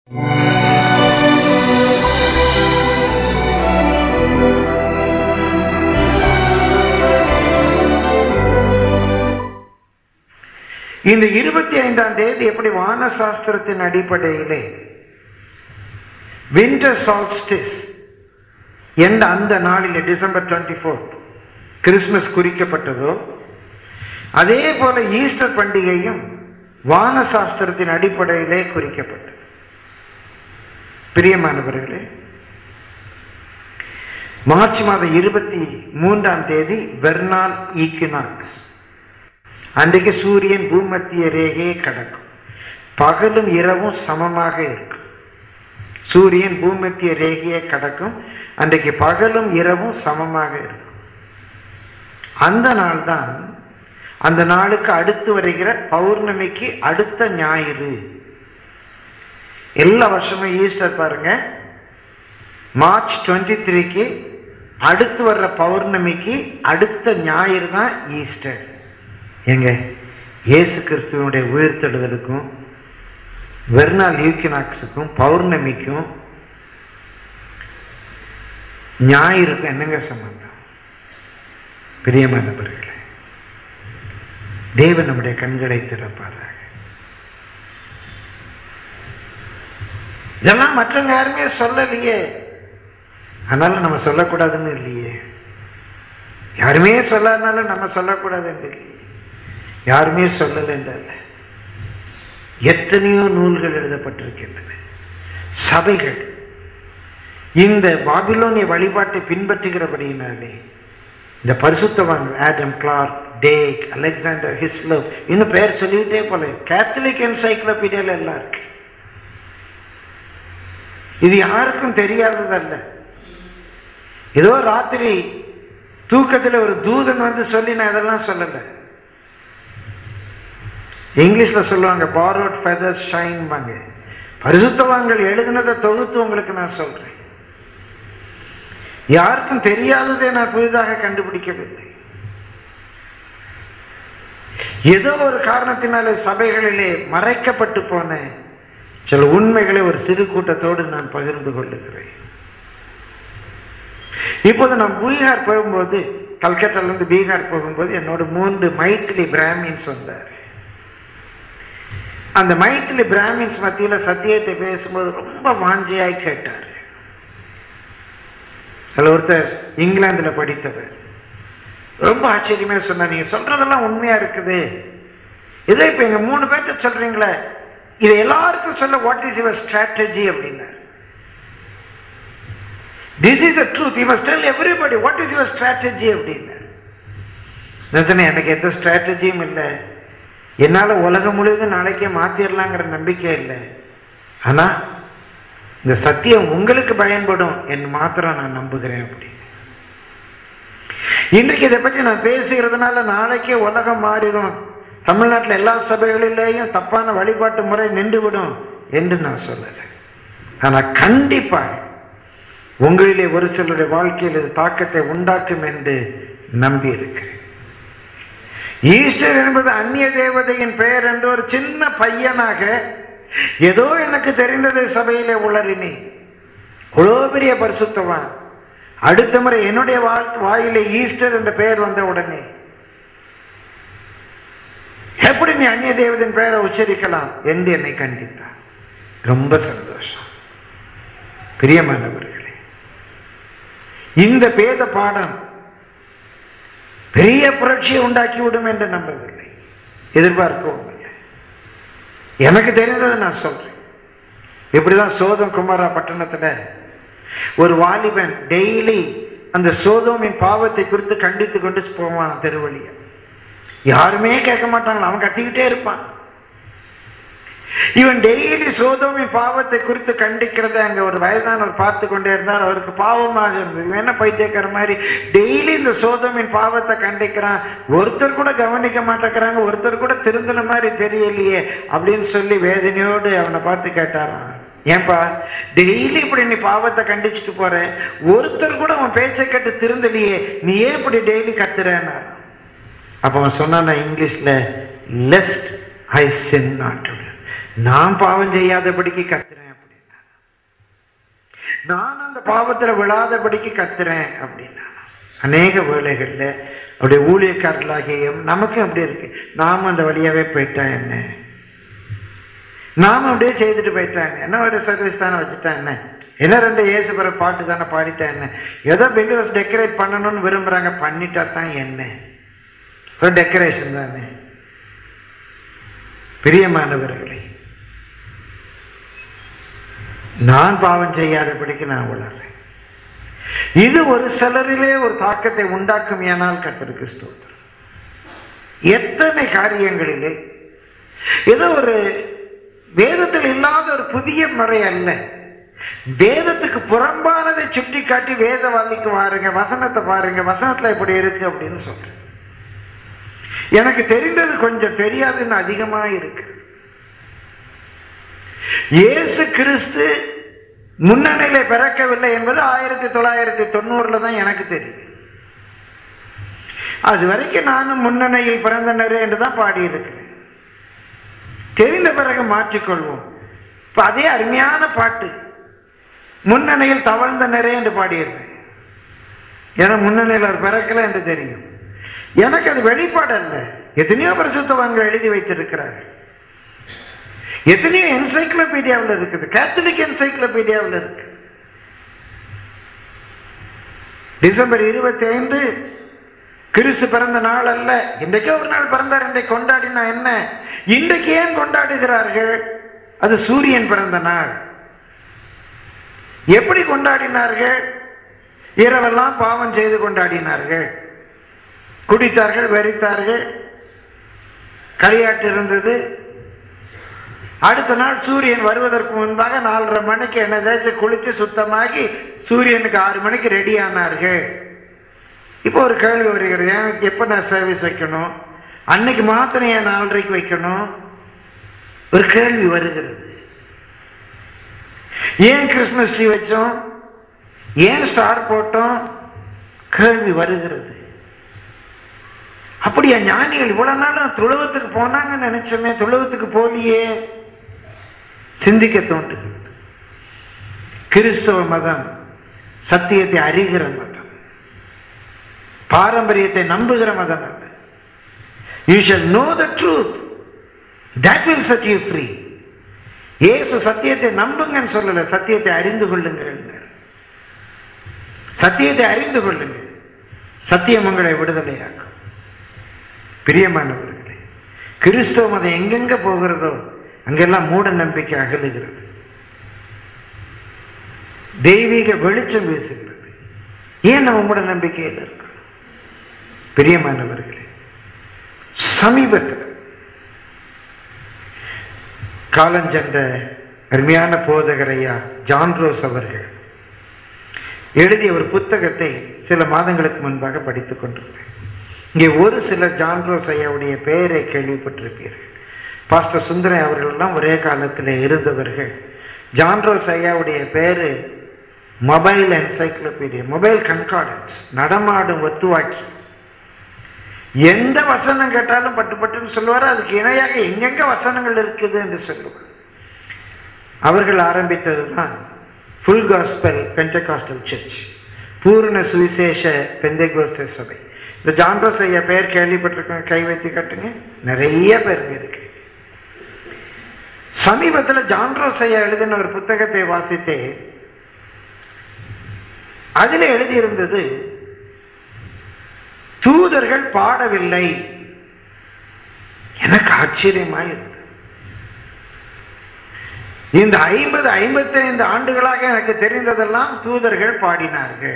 இந்த இருபத்தி ஐந்தாம் தேதி எப்படி வான சாஸ்திரத்தின் அடிப்படையிலே விண்டர் சால்ஸ்டிஸ் எந்த அந்த நாளில் டிசம்பர் டுவெண்ட்டி ஃபோர்த் கிறிஸ்மஸ் குறிக்கப்பட்டதோ அதே போல ஈஸ்டர் பண்டிகையும் வான சாஸ்திரத்தின் அடிப்படையிலே குறிக்கப்பட்டது பிரியமானவர்களே மார்ச் மாதம் இருபத்தி மூன்றாம் தேதி வெர்னால் ஈக்கினாக்ஸ் அன்றைக்கு சூரியன் பூமத்திய ரேகையை கடக்கும் பகலும் இரவும் சமமாக இருக்கும் சூரியன் பூமத்திய ரேகையை கடக்கும் அன்றைக்கு பகலும் இரவும் சமமாக இருக்கும் அந்த நாள் தான் அந்த நாளுக்கு அடுத்து வருகிற பௌர்ணமிக்கு அடுத்த ஞாயிறு எல்லா வருஷமும் ஈஸ்டர் பாருங்க மார்ச் டுவெண்ட்டி த்ரீக்கு அடுத்து வர்ற பௌர்ணமிக்கு அடுத்த ஞாயிறு தான் ஈஸ்டர் எங்க இயேசு கிறிஸ்துவனுடைய உயிர்த்தெழுதலுக்கும் வெர்னால் யூக்கினாக்ஸுக்கும் பௌர்ணமிக்கும் ஞாயிறுக்கும் என்னங்க சம்பந்தம் பிரியமானவர்களே தேவன் நம்முடைய கண்களை திறப்பாராக இதெல்லாம் மற்றவங்க யாருமே சொல்லலையே அதனால நம்ம சொல்லக்கூடாதுன்னு இல்லையே யாருமே சொல்லாதனால நம்ம சொல்லக்கூடாதுன்னு இல்லையே யாருமே சொல்லலைன்றல்ல எத்தனையோ நூல்கள் எழுதப்பட்டிருக்கின்றன சபைகள் இந்த பாபிலோனிய வழிபாட்டை பின்பற்றுகிறபடியினாலே இந்த பரிசுத்தவான் Adam Clarke take Alexander Hislop இன்னும் பெயர் சொல்லிக்கிட்டே போல கேத்தலிக் என்சைக்ளோபீடியால எல்லாம் இருக்கு இது யாருக்கும் தெரியாததல்ல ஏதோ ராத்திரி தூக்கத்துல ஒரு தூதன் வந்து சொல்லி நான் இதெல்லாம் சொல்லலை இங்கிலீஷ்ல சொல்லுவாங்க பாரோட் ஃபெதர்ஸ் ஷைன் வாங்க பரிசுத்தவான்கள் எழுதினதை தொகுத்து உங்களுக்கு நான் சொல்றேன் யாருக்கும் தெரியாததை நான் புதிதாக கண்டுபிடிக்கவில்லை ஏதோ ஒரு காரணத்தினாலே சபைகளிலே மறைக்கப்பட்டு போன சில உண்மைகளை ஒரு சிறு கூட்டத்தோடு நான் பகிர்ந்து கொள்ளுகிறேன் இப்போது நான் பீகார் போகும்போது கல்கத்தாலேருந்து பீகார் போகும்போது என்னோட மூன்று மைத்திலி பிராமின்ஸ் வந்தார் அந்த மைத்திலி பிராமின்ஸ் மத்தியில் சத்தியத்தை பேசும்போது ரொம்ப வாஞ்சியாய் கேட்டார் அதில் ஒருத்தர் இங்கிலாந்தில் படித்தவர் ரொம்ப ஆச்சரியமே சொன்னார் நீங்க சொல்றதெல்லாம் உண்மையா இருக்குது இதே இப்போ எங்க மூணு பேர்த்த சொல்றீங்களே இதை எல்லாருக்கும் சொல்ல வாட் இஸ் யுவர் ஸ்ட்ராட்டஜி அப்படின்னார் this is a truth you must tell everybody what is your strategy அப்படின்னார் நான் சொன்னேன் எனக்கு எந்த ஸ்ட்ராட்டஜியும் இல்லை என்னால் உலகம் முழுவதும் நாளைக்கே மாற்றிடலாங்கிற நம்பிக்கை இல்லை ஆனால் இந்த சத்தியம் உங்களுக்கு பயன்படும் என்று மாத்திரம் நான் நம்புகிறேன் அப்படி இன்றைக்கு இதை பற்றி நான் பேசுகிறதுனால நாளைக்கே உலகம் மாறிடும் தமிழ்நாட்டில் எல்லா சபைகளிலேயும் தப்பான வழிபாட்டு முறை நின்றுவிடும் என்று நான் சொல்லலை ஆனால் கண்டிப்பாக உங்களிலே ஒரு சிலருடைய வாழ்க்கையில் இது தாக்கத்தை உண்டாக்கும் என்று நம்பி இருக்கிறேன் ஈஸ்டர் என்பது அந்நிய தேவதையின் பெயர் என்று ஒரு சின்ன பையனாக ஏதோ எனக்கு தெரிந்ததை சபையிலே உளறினி இவ்வளோ பெரிய பரிசுத்தவான் அடுத்த முறை என்னுடைய வாயிலே ஈஸ்டர் என்ற பெயர் வந்த உடனே எப்படி நீ அந்நிய தேவதின் பெயரை உச்சரிக்கலாம் என்று என்னை கண்டித்தார் ரொம்ப சந்தோஷம் பிரியமானவர்களே இந்த பேத பாடம் பெரிய புரட்சியை உண்டாக்கிவிடும் என்று நம்பவில்லை எதிர்பார்க்கவும் இல்லை எனக்கு தெரிந்ததை நான் சொல்றேன் இப்படிதான் சோதம் குமாரா பட்டணத்துல ஒரு வாலிபன் டெய்லி அந்த சோதோமின் பாவத்தை குறித்து கண்டித்து கொண்டு போவான் தெருவழிய யாருமே கேட்க மாட்டாங்களா அவன் கத்திக்கிட்டே இருப்பான் இவன் டெய்லி சோதோமின் பாவத்தை குறித்து கண்டிக்கிறத அங்க ஒரு வயதானவர் பார்த்து கொண்டே இருந்தார் அவருக்கு பாவமாக இருந்தது இவன் என்ன பைத்தியக்கிற மாதிரி டெய்லி இந்த சோதோமின் பாவத்தை கண்டிக்கிறான் ஒருத்தர் கூட கவனிக்க மாட்டேங்கிறாங்க ஒருத்தர் கூட திருந்தின மாதிரி தெரியலையே அப்படின்னு சொல்லி வேதனையோடு அவனை பார்த்து கேட்டாரான் ஏன்பா டெய்லி இப்படி நீ பாவத்தை கண்டிச்சுட்டு போற ஒருத்தர் கூட அவன் பேச்சை கேட்டு திருந்தலையே நீ ஏன் இப்படி டெய்லி கத்துறேன்னா அப்ப அவன் சொன்னான் இங்கிலீஷ்ல லெஸ்ட் ஐ சின் நாட் நான் பாவம் செய்யாதபடிக்கு கத்துறேன் அப்படி நான் அந்த பாவத்துல விழாதபடிக்கு கத்துறேன் அப்படின்னா அநேக வேலைகள்ல அப்படியே ஊழியக்காரர்களாகிய நமக்கும் அப்படி இருக்கு நாம அந்த வழியாவே போயிட்டா என்ன நாம அப்படியே செய்துட்டு போயிட்டாங்க என்ன ஒரு சர்வீஸ் தானே வச்சுட்டேன் என்ன என்ன ரெண்டு இயேசுபுர பாட்டு தானே பாடிட்டேன் என்ன ஏதோ பில்லிவர்ஸ் டெக்கரேட் பண்ணணும்னு விரும்புறாங்க பண்ணிட்டா தான் என்ன ஒரு டெக்கரேஷன் தானே பிரியமானவர்களே நான் பாவம் செய்யாதபடிக்கு நான் உணர்றேன் இது ஒரு சிலரிலே ஒரு தாக்கத்தை உண்டாக்கும் ஏனால் கர்த்தருக்கு ஸ்தோத்திரம் எத்தனை காரியங்களிலே ஏதோ ஒரு வேதத்தில் இல்லாத ஒரு புதிய முறை அல்ல வேதத்துக்கு புறம்பானதை சுட்டி காட்டி வேத வாலிக்கு பாருங்க வசனத்தை பாருங்க வசனத்துல இப்படி இருக்கு அப்படின்னு சொல்றேன் எனக்கு தெரிந்தது கொஞ்சம் தெரியாதுன்னு அதிகமா இருக்கு இயேசு கிறிஸ்து முன்னணியில பிறக்கவில்லை என்பது ஆயிரத்தி தொள்ளாயிரத்தி தொண்ணூறுல தான் எனக்கு தெரியும் அது வரைக்கும் நானும் முன்னணியில் பிறந்தனரே என்று தான் பாடியிருக்கிறேன் தெரிந்த பிறகு மாற்றிக்கொள்வோம் இப்ப அதே அருமையான பாட்டு முன்னணியில் தவழ்ந்தனரே என்று பாடியிருக்கேன் ஏன்னா முன்னணியில் அவர் பிறக்கல என்று தெரியும் எனக்கு அது வெளிப்பாடு அல்ல எத்தனையோ பரிசுத்தவான்கள் எழுதி வைத்திருக்கிறார்கள் எத்தனையோ என்சைக்ளோபீடியாவில் இருக்குது கேத்தலிக் என்சைக்ளோபீடியாவில் இருக்கு டிசம்பர் இருபத்தி ஐந்து கிறிஸ்து பிறந்த நாள் அல்ல இன்றைக்கே ஒரு நாள் பிறந்தார் இன்றைக்கு கொண்டாடினா என்ன இன்றைக்கு ஏன் கொண்டாடுகிறார்கள் அது சூரியன் பிறந்த நாள் எப்படி கொண்டாடினார்கள் இரவெல்லாம் பாவம் செய்து கொண்டாடினார்கள் குடித்தார்கள் வெறித்தார்கள் களியாட்டு இருந்தது அடுத்த நாள் சூரியன் வருவதற்கு முன்பாக நாலரை மணிக்கு எண்ணெய் தேய்ச்சி குளித்து சுத்தமாகி சூரியனுக்கு ஆறு மணிக்கு ரெடி ஆனார்கள் இப்போ ஒரு கேள்வி வருகிறது ஏன் எப்போ நான் சர்வீஸ் வைக்கணும் அன்னைக்கு மாத்திரம் ஏன் நாலரைக்கு வைக்கணும் ஒரு கேள்வி வருகிறது ஏன் கிறிஸ்மஸ் ட்ரீ வச்சோம் ஏன் ஸ்டார் போட்டோம் கேள்வி வருகிறது அப்படியா ஞானிகள் இவ்வளவு நாள் துளவத்துக்கு போனாங்கன்னு நினைச்சோமே துளவத்துக்கு போலியே சிந்திக்க தோன்றுகிறது கிறிஸ்தவ மதம் சத்தியத்தை அறிகிற மதம் பாரம்பரியத்தை நம்புகிற மதம் அல்ல you shall know the truth that will set you free இயேசு சத்தியத்தை நம்புங்கன்னு சொல்லல சத்தியத்தை அறிந்து கொள்ளுங்கள் சத்தியத்தை அறிந்து கொள்ளுங்கள் சத்தியம் உங்களை விடுதலையாக்கும் பிரியமானவர்களே கிறிஸ்தவ மதம் எங்கெங்க போகிறதோ அங்கெல்லாம் மூட நம்பிக்கை அகலுகிறது தெய்வீக வெளிச்சம் வீசுகிறது ஏன் நம்ம மூட நம்பிக்கையில் இருக்கிறோம் பிரியமானவர்களே சமீபத்தில் காலஞ்சென்ற அருமையான போதகர் ஐயா ஜான் ரோஸ் அவர்கள் எழுதிய ஒரு புத்தகத்தை சில மாதங்களுக்கு முன்பாக படித்துக் கொண்டிருந்தேன் இங்கே ஒரு சில ஜான் ரோஸ் ஐயாவுடைய பெயரை கேள்விப்பட்டிருப்பீர்கள் பாஸ்டர் சுந்தரம் அவர்களெல்லாம் ஒரே காலத்தில் இருந்தவர்கள் ஜான் ரோஸ் ஐயாவுடைய பேரு மொபைல் என்சைக்ளோபீடியா மொபைல் கன்கார்டன்ஸ் நடமாடும் ஒத்துவாக்கி எந்த வசனம் கேட்டாலும் பட்டு பட்டுன்னு சொல்லுவார் அதுக்கு இணையாக எங்கெங்க வசனங்கள் இருக்குது என்று சொல்லுவார் அவர்கள் ஆரம்பித்தது தான் ஃபுல் காஸ்பல் பென்டகாஸ்டல் சர்ச் பூர்ண சுவிசேஷ பெந்தைகோஸ்த சபை இந்த ஜான்ரோஸ் ஐயா பெயர் கேள்விப்பட்டிருக்கோங்க கை வைத்து கட்டுங்க நிறைய பேருங்க இருக்கு சமீபத்தில் ஜான்ரோஸ் ஐயா எழுதின ஒரு புத்தகத்தை வாசித்தேன் அதில் எழுதியிருந்தது தூதர்கள் பாடவில்லை எனக்கு ஆச்சரியமாய் இருந்தது இந்த ஐம்பது ஐம்பத்தி ஐந்து ஆண்டுகளாக எனக்கு தெரிந்ததெல்லாம் தூதர்கள் பாடினார்கள்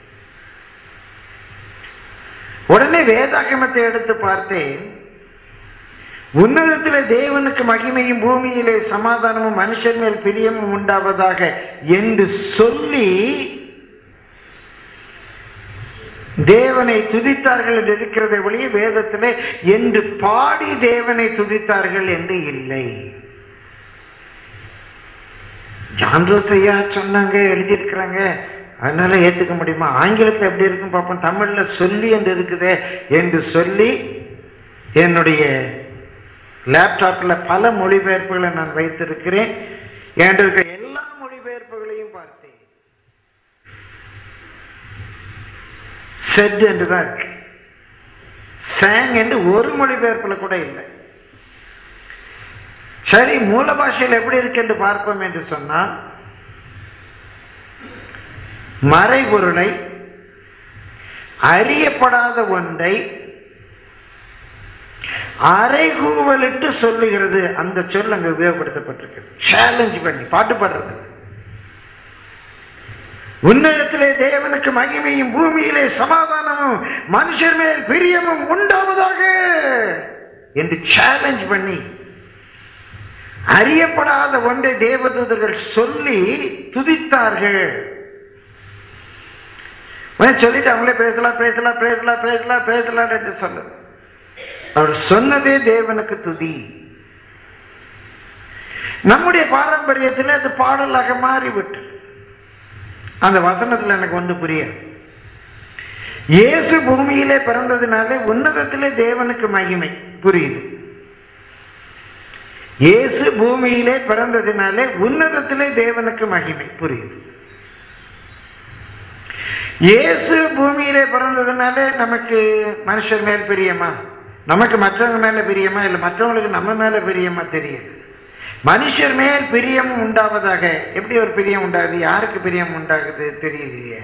உடனே வேதாகமத்தை எடுத்து பார்த்தேன் உன்னதத்திலே தேவனுக்கு மகிமையும் பூமியிலே சமாதானமும் மனுஷன் மேல் பிரியமும் உண்டாவதாக என்று சொல்லி தேவனை துதித்தார்கள் என்று இருக்கிறதை ஒழிய வேதத்திலே என்று பாடி தேவனை துதித்தார்கள் என்று இல்லை ஜான்ரோஸ் ஐயா சொன்னாங்க எழுதியிருக்கிறாங்க அதனால ஏத்துக்க முடியுமா ஆங்கிலத்தில் எப்படி இருக்கும் பார்ப்போம் தமிழ்ல சொல்லி என்று இருக்குதே என்று சொல்லி என்னுடைய லேப்டாப்ல பல மொழிபெயர்ப்புகளை நான் வைத்திருக்கிறேன் என்கிட்ட இருக்கிற எல்லா மொழிபெயர்ப்புகளையும் பார்த்தேன் செட் என்று தான் இருக்கு சேங் என்று ஒரு மொழிபெயர்ப்புல கூட இல்லை சரி மூல பாஷையில் எப்படி இருக்கு என்று பார்ப்போம் என்று சொன்னால் மறைபொருளை அறியப்படாத ஒன்றை அரைகூவலிட்டு சொல்லுகிறது அந்த சொல் அங்க உபயோகப்படுத்தப்பட்டிருக்கு சேலஞ்ச் பண்ணி பாட்டு பாடுறது உன்னதத்திலே தேவனுக்கு மகிமையும் பூமியிலே சமாதானமும் மனுஷர் மேல் பிரியமும் உண்டாவதாக என்று சேலஞ்ச் பண்ணி அறியப்படாத ஒன்றை தேவதூதர்கள் சொல்லி துதித்தார்கள் உடனே சொல்லிட்டு அவங்களே பேசலாம் பேசலாம் பேசலாம் பேசலாம் பேசலாம் என்று சொல்ல அவர் சொன்னதே தேவனுக்கு துதி நம்முடைய பாரம்பரியத்தில் அது பாடலாக மாறிவிட்டு அந்த வசனத்தில் எனக்கு ஒன்று புரியாது இயேசு பூமியிலே பிறந்ததினாலே உன்னதத்திலே தேவனுக்கு மகிமை புரியுது இயேசு பூமியிலே பிறந்ததினாலே உன்னதத்திலே தேவனுக்கு மகிமை புரியுது இயேசு பூமியிலே பிறந்ததுனாலே நமக்கு மனுஷர் மேல் பிரியமா நமக்கு மற்றவங்க மேல பிரியமா இல்லை மற்றவங்களுக்கு நம்ம மேல பிரியமா தெரியுது மனுஷர் மேல் பிரியம் உண்டாவதாக எப்படி ஒரு பிரியம் உண்டாகுது யாருக்கு பிரியம் உண்டாகுது தெரியலையே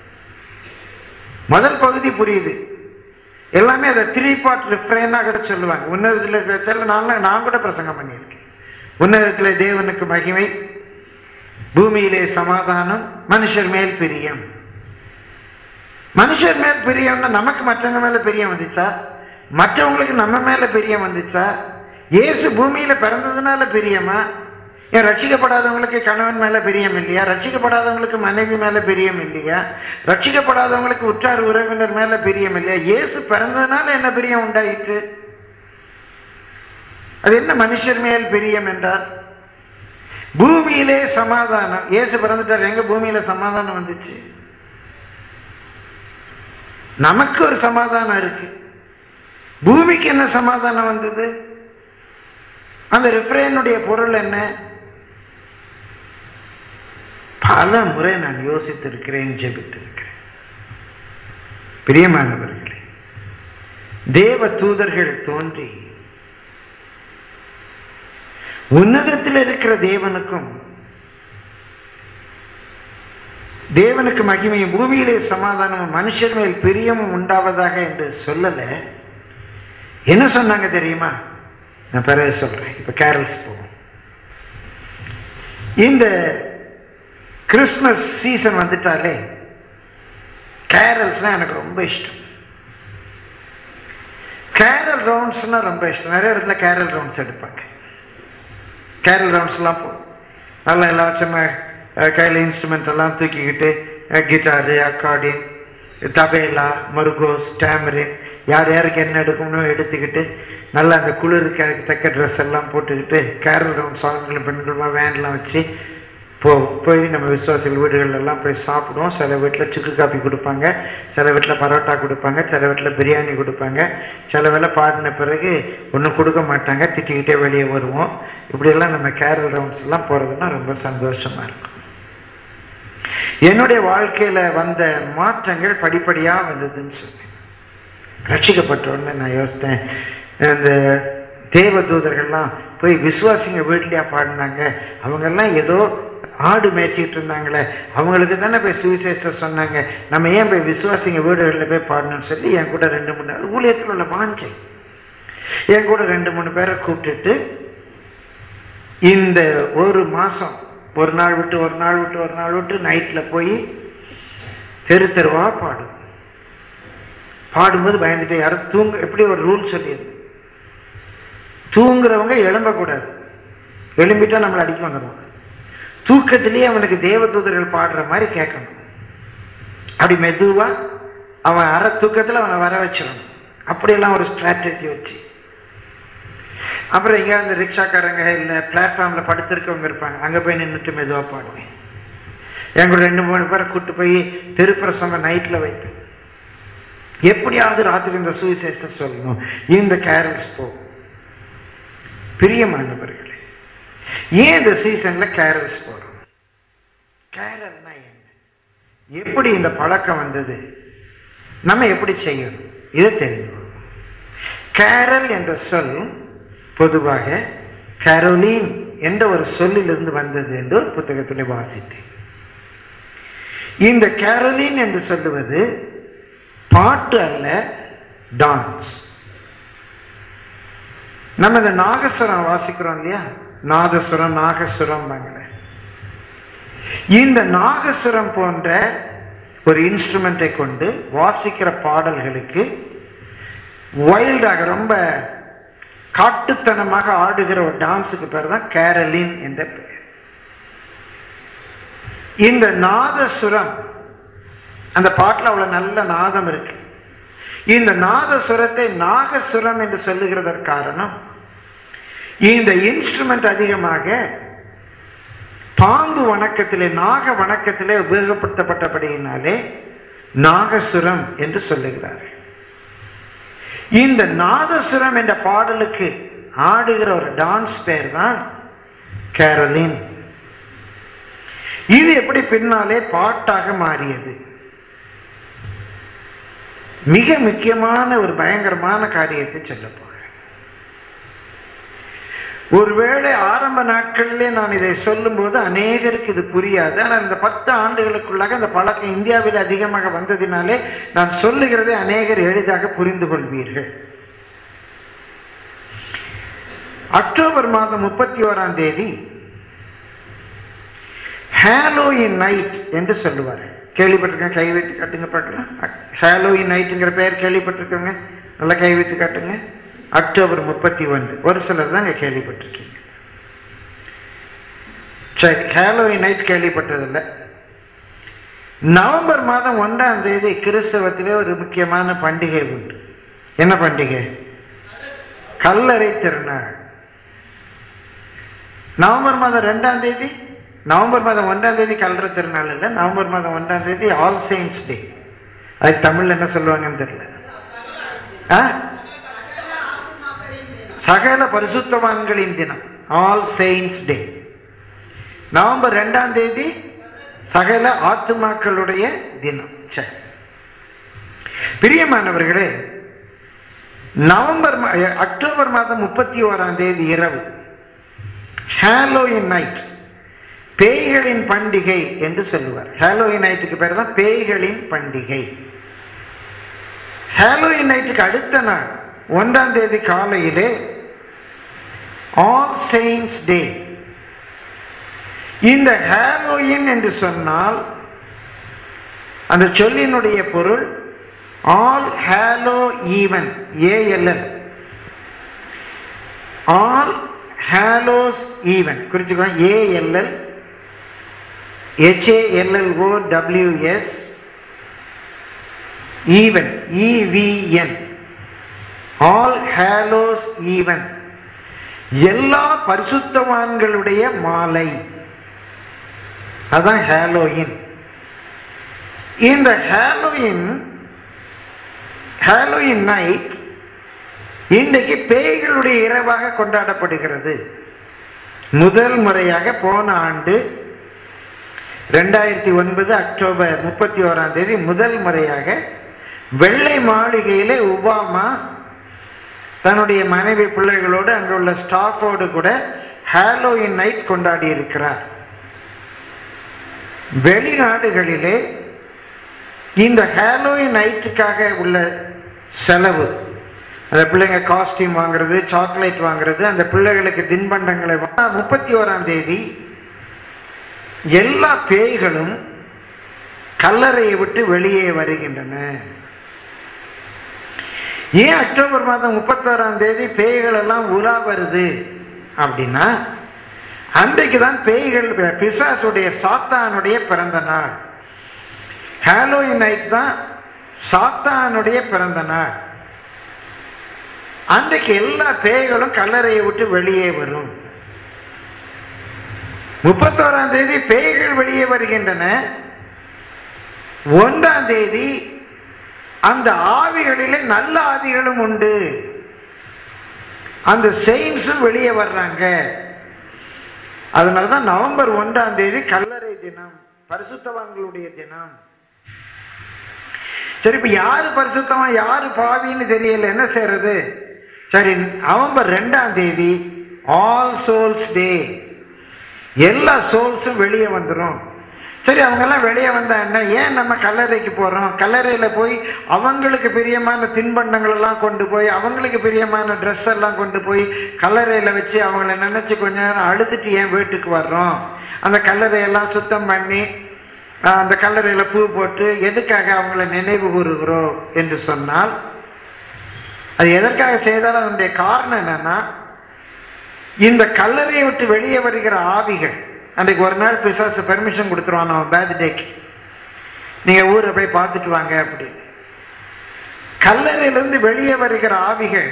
முதல் பகுதி புரியுது எல்லாமே அதை த்ரீ பார்ட் ரிஃப்ரைனாக சொல்லுவாங்க உன்னதத்தில் இருக்கிற நான் நான் கூட பிரசங்கம் பண்ணியிருக்கேன் உன்னதத்தில் தேவனுக்கு மகிமை பூமியிலே சமாதானம் மனுஷர் மேல் பிரியம் மனுஷர் மேல் பிரியம்னா நமக்கு மற்றவங்க மேல பிரியம் வந்துச்சா மற்றவங்களுக்கு நம்ம மேல பிரியம் வந்துச்சா இயேசு பூமியில பிறந்ததுனால பிரியமா ஏன் ரட்சிக்கப்படாதவங்களுக்கு கணவன் மேல பிரியம் இல்லையா ரட்சிக்கப்படாதவங்களுக்கு மனைவி மேல பிரியம் இல்லையா ரட்சிக்கப்படாதவங்களுக்கு உற்றார் உறவினர் மேல பிரியம் இல்லையா இயேசு பிறந்ததுனால என்ன பிரியம் உண்டாயிற்று அது என்ன மனுஷர் மேல் பிரியம் என்றால் பூமியிலே சமாதானம் இயேசு பிறந்துட்டார் எங்க பூமியில சமாதானம் வந்துச்சு நமக்கு ஒரு சமாதானம் இருக்கு பூமிக்கு என்ன சமாதானம் வந்தது அந்த ரிஃப்ரேனுடைய பொருள் என்ன பல முறை நான் யோசித்திருக்கிறேன் ஜெபித்திருக்கிறேன் பிரியமானவர்களே தேவ தூதர்கள் தோன்றி உன்னதத்தில் இருக்கிற தேவனுக்கும் தேவனுக்கு மகிமையும் பூமியிலே சமாதானமும் மனுஷர் மேல் பிரியமும் உண்டாவதாக என்று சொல்லல என்ன சொன்னாங்க தெரியுமா நான் பிறகு சொல்றேன் இப்ப கேரல்ஸ் போவோம் இந்த கிறிஸ்மஸ் சீசன் வந்துட்டாலே கேரல்ஸ்னா எனக்கு ரொம்ப இஷ்டம் கேரல் ரவுண்ட்ஸ்னா ரொம்ப இஷ்டம் நிறைய இடத்துல கேரல் ரவுண்ட்ஸ் எடுப்பாங்க கேரல் ரவுண்ட்ஸ்லாம் போ நல்லா எல்லாச்சும் கையில் இன்ஸ்ட்ருமெண்ட் எல்லாம் தூக்கிக்கிட்டு கிட்டாரு அக்கார்டின் தபேலா மருகோஸ் டேமரின் யார் யாருக்கு என்ன எடுக்கணுமோ எடுத்துக்கிட்டு நல்லா அந்த குளிருக்கு அதுக்கு தக்க ட்ரெஸ் எல்லாம் போட்டுக்கிட்டு கேரல் ரவுண்ட் சாங்களும் பெண்களுமா வேன்லாம் வச்சு போ போய் நம்ம விசுவாசிகள் வீடுகள்லாம் போய் சாப்பிடுவோம் சில வீட்டில் சுக்கு காப்பி கொடுப்பாங்க சில வீட்டில் பரோட்டா கொடுப்பாங்க சில வீட்டில் பிரியாணி கொடுப்பாங்க சில வேளை பாடின பிறகு ஒன்றும் கொடுக்க மாட்டாங்க திட்டிக்கிட்டே வெளியே வருவோம் இப்படியெல்லாம் நம்ம கேரல் ரவுண்ட்ஸ் எல்லாம் போகிறதுனா ரொம்ப சந்தோஷமாக இருக்கும் என்னுடைய வாழ்க்கையில் வந்த மாற்றங்கள் படிப்படியாக வந்ததுன்னு சொன்னேன் ரட்சிக்கப்பட்ட உடனே நான் யோசித்தேன் இந்த தேவ தூதர்கள்லாம் போய் விசுவாசிங்க வீட்லையா பாடினாங்க அவங்கெல்லாம் ஏதோ ஆடு மேய்ச்சிட்டு இருந்தாங்களே அவங்களுக்கு தானே போய் சுவிசேஷத்தை சொன்னாங்க நம்ம ஏன் போய் விசுவாசிங்க வீடுகளில் போய் பாடணும்னு சொல்லி என் கூட ரெண்டு மூணு ஊழியத்தில் உள்ள வாஞ்சை என் கூட ரெண்டு மூணு பேரை கூப்பிட்டுட்டு இந்த ஒரு மாதம் ஒரு நாள் விட்டு ஒரு நாள் விட்டு ஒரு நாள் விட்டு நைட்டில் போய் தெரு தெருவா பாடும் பாடும்போது பயந்துட்டு யாரும் தூங்க எப்படி ஒரு ரூல் சொல்லியது தூங்குறவங்க எழும்பக்கூடாது எழும்பிட்டா நம்மளை அடிக்க வந்துடுவாங்க தூக்கத்திலேயே அவனுக்கு தேவதூதர்கள் பாடுற மாதிரி கேட்கணும் அப்படி மெதுவா அவன் அற தூக்கத்தில் அவனை வர வச்சிடணும் அப்படியெல்லாம் ஒரு ஸ்ட்ராட்டஜி வச்சு அப்புறம் எங்கேயா இந்த ரிக்ஷாக்காரங்க இல்லை பிளாட்ஃபார்மில் படுத்திருக்கவங்க இருப்பாங்க அங்கே போய் நின்றுட்டு மெதுவாக பாடுவேன் என் கூட ரெண்டு மூணு பேரை கூட்டு போய் திருப்பிரசங்க நைட்டில் வைப்பேன் எப்படியாவது ராத்திரி இந்த சுவிசேஷத்தை சொல்லணும் இந்த கேரல்ஸ் போ பிரியமானவர்களே ஏன் இந்த சீசன்ல கேரல்ஸ் போறோம் கேரல்னா என்ன எப்படி இந்த பழக்கம் வந்தது நம்ம எப்படி செய்யணும் இதை தெரிந்து கொள்வோம். கேரல் என்ற சொல் பொதுவாக கரோலின் என்ற ஒரு சொல்லிலிருந்து வந்தது என்று ஒரு புத்தகத்தில் வாசித்தேன் இந்த கேரலின் என்று சொல்லுவது பாட்டு அல்ல டான்ஸ் நம்ம இந்த நாகஸ்வரம் வாசிக்கிறோம் இல்லையா நாதஸ்வரம் நாகஸ்வரம் இந்த நாகஸ்வரம் போன்ற ஒரு இன்ஸ்ட்ருமெண்ட்டை கொண்டு வாசிக்கிற பாடல்களுக்கு வைல்டாக ரொம்ப காட்டுத்தனமாக ஆடுகிற ஒரு டான்ஸுக்கு பேர் தான் கேரலின் என்ற பெயர் இந்த நாதசுரம் அந்த பாட்டில் அவ்வளவு நல்ல நாதம் இருக்கு இந்த நாதசுரத்தை நாகசுரம் என்று சொல்லுகிறதற்கு காரணம் இந்த இன்ஸ்ட்ருமெண்ட் அதிகமாக பாம்பு வணக்கத்திலே நாக வணக்கத்திலே உபயோகப்படுத்தப்பட்டபடியினாலே நாகசுரம் என்று சொல்லுகிறார்கள் இந்த நாதசுரம் என்ற பாடலுக்கு ஆடுகிற ஒரு டான்ஸ் பேர் தான் கேரலின் இது எப்படி பின்னாலே பாட்டாக மாறியது மிக முக்கியமான ஒரு பயங்கரமான காரியத்தை சொல்ல போகிறேன் ஒருவேளை ஆரம்ப நாட்களிலே நான் இதை சொல்லும்போது அநேகருக்கு இது புரியாது ஆனால் இந்த பத்து ஆண்டுகளுக்குள்ளாக இந்த பழக்கம் இந்தியாவில் அதிகமாக வந்ததினாலே நான் சொல்லுகிறதை அநேகர் எளிதாக புரிந்து கொள்வீர்கள் அக்டோபர் மாதம் முப்பத்தி ஓராம் தேதி ஹாலோயின் நைட் என்று சொல்லுவார் கேள்விப்பட்டிருக்கேன் கை வைத்து காட்டுங்க பார்க்கலாம் ஹாலோயின் நைட்டுங்கிற பெயர் கேள்விப்பட்டிருக்கோங்க நல்லா கை வைத்து காட்டுங்க அக்டோபர் முப்பத்தி ஒன்று ஒரு சிலர் தான் இங்கே கேள்விப்பட்டிருக்கீங்க சரி ஹாலோயின் நைட் கேள்விப்பட்டதில்லை நவம்பர் மாதம் ஒன்றாம் தேதி கிறிஸ்தவத்திலே ஒரு முக்கியமான பண்டிகை உண்டு என்ன பண்டிகை கல்லறை திருநாள் நவம்பர் மாதம் ரெண்டாம் தேதி நவம்பர் மாதம் ஒன்றாம் தேதி கல்லறை திருநாள் இல்லை நவம்பர் மாதம் ஒன்றாம் தேதி ஆல் செயின்ஸ் டே அது தமிழ்ல என்ன சொல்லுவாங்கன்னு தெரியல ஆ சகல பரிசுத்தவான்களின் தினம் ஆல் செயின்ஸ் டே நவம்பர் ரெண்டாம் தேதி சகல ஆத்துமாக்களுடைய தினம் சரி பிரியமானவர்களே நவம்பர் மா- அக்டோபர் மாதம் முப்பத்தி ஓராம் தேதி இரவு ஹாலோயின் நைட் பேய்களின் பண்டிகை என்று சொல்லுவார் ஹாலோயின் நைட்டுக்கு பேர் தான் பேய்களின் பண்டிகை ஹாலோயின் நைட்டுக்கு அடுத்த நாள் ஒன்றாம் தேதி காலையிலே ஆல் செயின்ஸ் டே இந்த ஹாலோயின் என்று சொன்னால் அந்த சொல்லினுடைய பொருள் all hallow even A L L all hallows even குறிச்சுக்கோ A L L H A L L O W S even E V N all hallows even எல்லா பரிசுத்தவான்களுடைய மாலை அதான் ஹாலோயின் இந்த ஹாலோயின் ஹாலோயின் நைட் இன்றைக்கு பேய்களுடைய இரவாக கொண்டாடப்படுகிறது முதல் முறையாக போன ஆண்டு ரெண்டாயிரத்தி ஒன்பது அக்டோபர் முப்பத்தி ஓராம் தேதி முதல் முறையாக வெள்ளை மாளிகையிலே ஒபாமா தன்னுடைய மனைவி பிள்ளைகளோடு அங்குள்ள ஸ்டாஃபோடு கூட ஹாலோயின் நைட் கொண்டாடி இருக்கிறார் வெளிநாடுகளிலே இந்த ஹாலோயின் நைட்டுக்காக உள்ள செலவு அந்த பிள்ளைங்க காஸ்டியூம் வாங்குறது சாக்லேட் வாங்குறது அந்த பிள்ளைகளுக்கு தின்பண்டங்களை வா- முப்பத்தி ஓராம் தேதி எல்லா பேய்களும் கல்லறையை விட்டு வெளியே வருகின்றன ஏன் அக்டோபர் மாதம் முப்பத்தோராம் தேதி பேய்கள் எல்லாம் உலா வருது அப்படின்னா அன்றைக்கு தான் பேய்கள் பிசாசுடைய சாத்தானுடைய பிறந்த நாள் ஹாலோயின் நைட் தான் சாத்தானுடைய பிறந்த நாள் அன்றைக்கு எல்லா பேய்களும் கல்லறையை விட்டு வெளியே வரும் முப்பத்தோராம் தேதி பேய்கள் வெளியே வருகின்றன ஒன்றாம் தேதி அந்த ஆவிகளிலே நல்ல ஆவிகளும் உண்டு அந்த செயின்ஸும் வெளியே வர்றாங்க அதனால தான் நவம்பர் ஒன்றாம் தேதி கல்லறை தினம் பரிசுத்தவான்களுடைய தினம் சரி இப்ப யாரு பரிசுத்தமா யாரு பாவின்னு தெரியல என்ன செய்யறது சரி நவம்பர் ரெண்டாம் தேதி ஆல் சோல்ஸ் டே எல்லா சோல்ஸும் வெளியே வந்துடும் சரி அவங்கெல்லாம் வெளியே வந்தா என்ன ஏன் நம்ம கல்லறைக்கு போகிறோம் கல்லறையில் போய் அவங்களுக்கு பிரியமான தின்பண்டங்கள் எல்லாம் கொண்டு போய் அவங்களுக்கு பிரியமான ட்ரெஸ் எல்லாம் கொண்டு போய் கல்லறையில் வச்சு அவங்கள நினச்சி கொஞ்ச நேரம் அழுதுட்டு ஏன் வீட்டுக்கு வர்றோம் அந்த கல்லறையெல்லாம் சுத்தம் பண்ணி ஆஹ், அந்த கல்லறையில் பூ போட்டு எதுக்காக அவங்கள நினைவு கூறுகிறோம் என்று சொன்னால் அது எதற்காக செய்தாலும் அதனுடைய காரணம் என்னன்னா இந்த கல்லறையை விட்டு வெளியே வருகிற ஆவிகள் அன்றைக்கு ஒரு நாள் பிசாசு பெர்மிஷன் கொடுத்துருவான் அவன் பேர்த்டேக்கு நீங்க ஊரை போய் பார்த்துட்டு வாங்க அப்படி கல்லறையிலிருந்து வெளியே வருகிற ஆவிகள்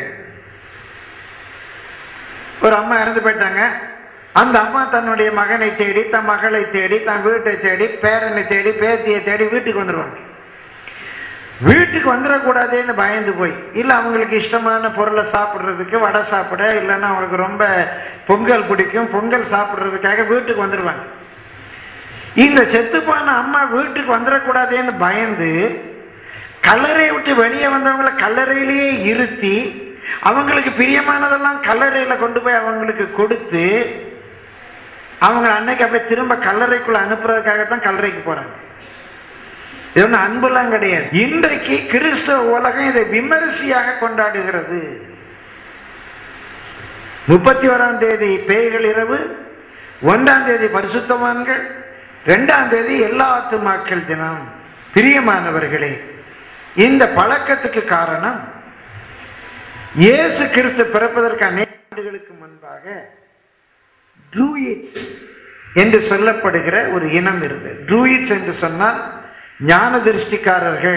ஒரு அம்மா இறந்து போயிட்டாங்க அந்த அம்மா தன்னுடைய மகனை தேடி தன் மகளை தேடி தன் வீட்டை தேடி பேரனை தேடி பேத்தியை தேடி வீட்டுக்கு வந்துடுவாங்க வீட்டுக்கு வந்துடக்கூடாதேன்னு பயந்து போய் இல்லை அவங்களுக்கு இஷ்டமான பொருளை சாப்பிட்றதுக்கு வடை சாப்பிட இல்லைன்னா அவங்களுக்கு ரொம்ப பொங்கல் பிடிக்கும் பொங்கல் சாப்பிட்றதுக்காக வீட்டுக்கு வந்துடுவாங்க இந்த செத்துப்பான அம்மா வீட்டுக்கு வந்துடக்கூடாதேன்னு பயந்து கல்லறையை விட்டு வெளியே வந்தவங்களை கல்லறையிலேயே இருத்தி அவங்களுக்கு பிரியமானதெல்லாம் கல்லறையில் கொண்டு போய் அவங்களுக்கு கொடுத்து அவங்க அன்னைக்கு அப்படியே திரும்ப கல்லறைக்குள்ள அனுப்புறதுக்காகத்தான் கல்லறைக்கு போறாங்க இது ஒன்றும் அன்புலாம் கிடையாது இன்றைக்கு கிறிஸ்தவ உலகம் இதை விமரிசையாக கொண்டாடுகிறது முப்பத்தி ஓராம் தேதி பேய்கள் இரவு ஒன்றாம் தேதி பரிசுத்தவான்கள் ரெண்டாம் தேதி எல்லா ஆத்துமாக்கள் தினம் பிரியமானவர்களே இந்த பழக்கத்துக்கு காரணம் இயேசு கிறிஸ்து பிறப்பதற்கு அநேக ஆண்டுகளுக்கு முன்பாக ட்ரூயிட்ஸ் என்று சொல்லப்படுகிற ஒரு இனம் இருந்தது ட்ரூயிட்ஸ் என்று சொன்னால் ஞான திருஷ்டிக்காரர்கள்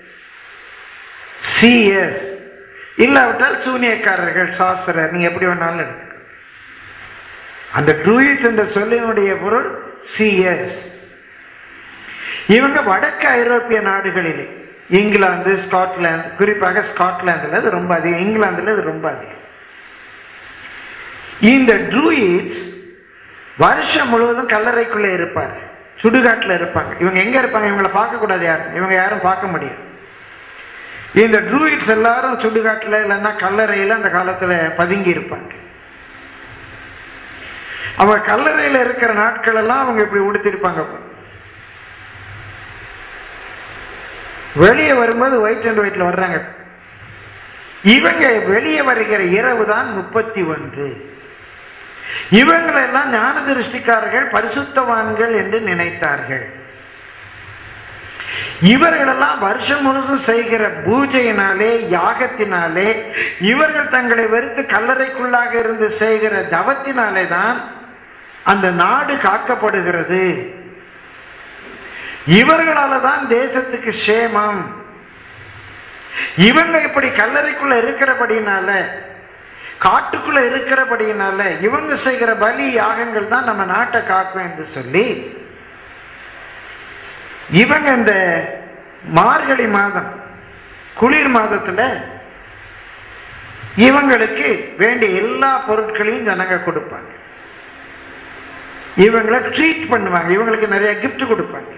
சிஎஸ் இல்லாவிட்டால் சூனியக்காரர்கள் சாஸ்திரர் நீங்க எப்படி வேணாலும் எடுத்துக்கலாம் அந்த ட்ரூயிட்ஸ் என்ற சொல்லினுடைய பொருள் சிஎஸ் இவங்க வடக்கு ஐரோப்பிய நாடுகளிலே இங்கிலாந்து ஸ்காட்லாந்து குறிப்பாக ஸ்காட்லாந்துல அது ரொம்ப அதிகம் இங்கிலாந்துல அது ரொம்ப அதிகம் இந்த ட்ரூயிட்ஸ் வருஷம் முழுவதும் கல்லறைக்குள்ளே இருப்பார் சுடுகாட்டில் இருப்பாங்க இவங்க எங்க இருப்பாங்க இவங்களை பார்க்கக்கூடாது யாரும் இவங்க யாரும் பார்க்க முடியும் இந்த ட்ரூயிட்ஸ் எல்லாரும் சுடுகாட்டில் இல்லைன்னா கல்லறையில் அந்த காலத்தில் பதுங்கி இருப்பாங்க அவங்க கல்லறையில் இருக்கிற நாட்கள் எல்லாம் அவங்க இப்படி உடுத்திருப்பாங்க வெளியே வரும்போது ஒயிட் அண்ட் ஒயிட்ல வர்றாங்க இவங்க வெளியே வருகிற இரவு தான் முப்பத்தி ஒன்று இவங்களெல்லாம் ஞான திருஷ்டிக்காரர்கள் பரிசுத்தவான்கள் என்று நினைத்தார்கள் இவர்களெல்லாம் வருஷம் முழுதும் செய்கிற பூஜையினாலே யாகத்தினாலே இவர்கள் தங்களை வெறுத்து கல்லறைக்குள்ளாக இருந்து செய்கிற தவத்தினாலே தான் அந்த நாடு காக்கப்படுகிறது இவர்களால தான் தேசத்துக்கு சேமம் இவங்க இப்படி கல்லறைக்குள்ள இருக்கிறபடினால காட்டுக்குள்ள இருக்கிறபடினால இவங்க செய்கிற பலி யாகங்கள் தான் நம்ம நாட்டை காக்கும் என்று சொல்லி இவங்க இந்த மார்கழி மாதம் குளிர் மாதத்துல இவங்களுக்கு வேண்டிய எல்லா பொருட்களையும் ஜனங்க கொடுப்பாங்க இவங்களை ட்ரீட் பண்ணுவாங்க இவங்களுக்கு நிறைய gift கொடுப்பாங்க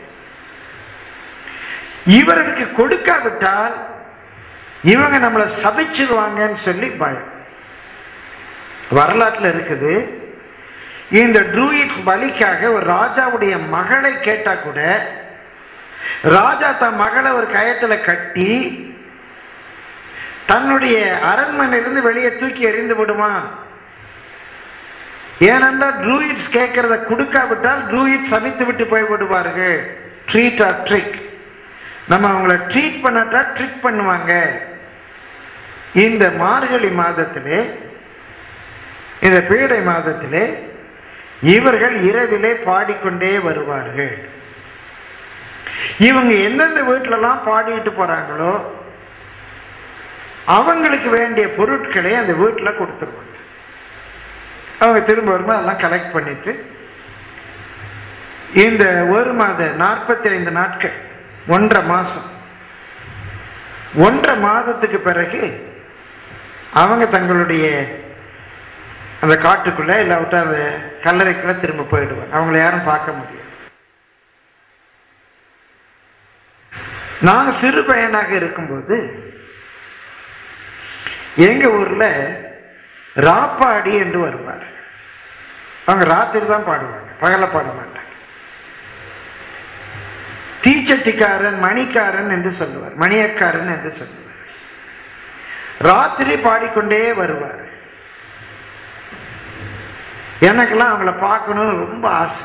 இவர்களுக்கு கொடுக்காவிட்டால் இவங்க நம்மளை சபிச்சிருவாங்கன்னு சொல்லி பயம் வரலாற்றில் இருக்குது இந்த ட்ரூயிட்ஸ் பலிக்காக ஒரு ராஜாவுடைய மகளை கேட்டா கூட ராஜா தன் மகளை ஒரு கயத்துல கட்டி தன்னுடைய அரண்மனையிலிருந்து வெளியே தூக்கி எறிந்து விடுவான் ஏனென்றால் ட்ரூயிட்ஸ் கேட்கறத கொடுக்காவிட்டால் ட்ரூயிட் சபித்து விட்டு போய் விடுவார்கள் ட்ரீட் ஆர் ட்ரிக் நம்ம அவங்கள ட்ரீட் பண்ணாட்டா ட்ரிக் பண்ணுவாங்க இந்த மார்கழி மாதத்திலே இந்த பீடை மாதத்திலே இவர்கள் இரவிலே பாடிக்கொண்டே வருவார்கள் இவங்க எந்தெந்த வீட்டிலலாம் பாடிட்டு போறாங்களோ அவங்களுக்கு வேண்டிய பொருட்களை அந்த வீட்டில் கொடுத்துருவாங்க அவங்க திரும்ப வரும்போது அதெல்லாம் கலெக்ட் பண்ணிட்டு இந்த ஒரு மாத நாற்பத்தி ஐந்து நாட்கள் ஒன்றரை மாசம் ஒன்றரை மாதத்துக்கு பிறகு அவங்க தங்களுடைய அந்த காட்டுக்குள்ள இல்லாவிட்டா அந்த கல்லறைக்குள்ள திரும்ப போயிடுவாங்க அவங்கள யாரும் பார்க்க முடியாது நான் சிறு பையனாக இருக்கும்போது எங்க ஊர்ல ராப்பாடி என்று வருவார் அவங்க ராத்திரி தான் பாடுவாங்க பகல பாட மாட்டாங்க தீச்சட்டிக்காரன் மணிக்காரன் என்று சொல்லுவார் மணியக்காரன் என்று சொல்லுவார் ராத்திரி பாடிக்கொண்டே வருவார் எனக்கெல்லாம் அவங்கள பார்க்கணும்னு ரொம்ப ஆசை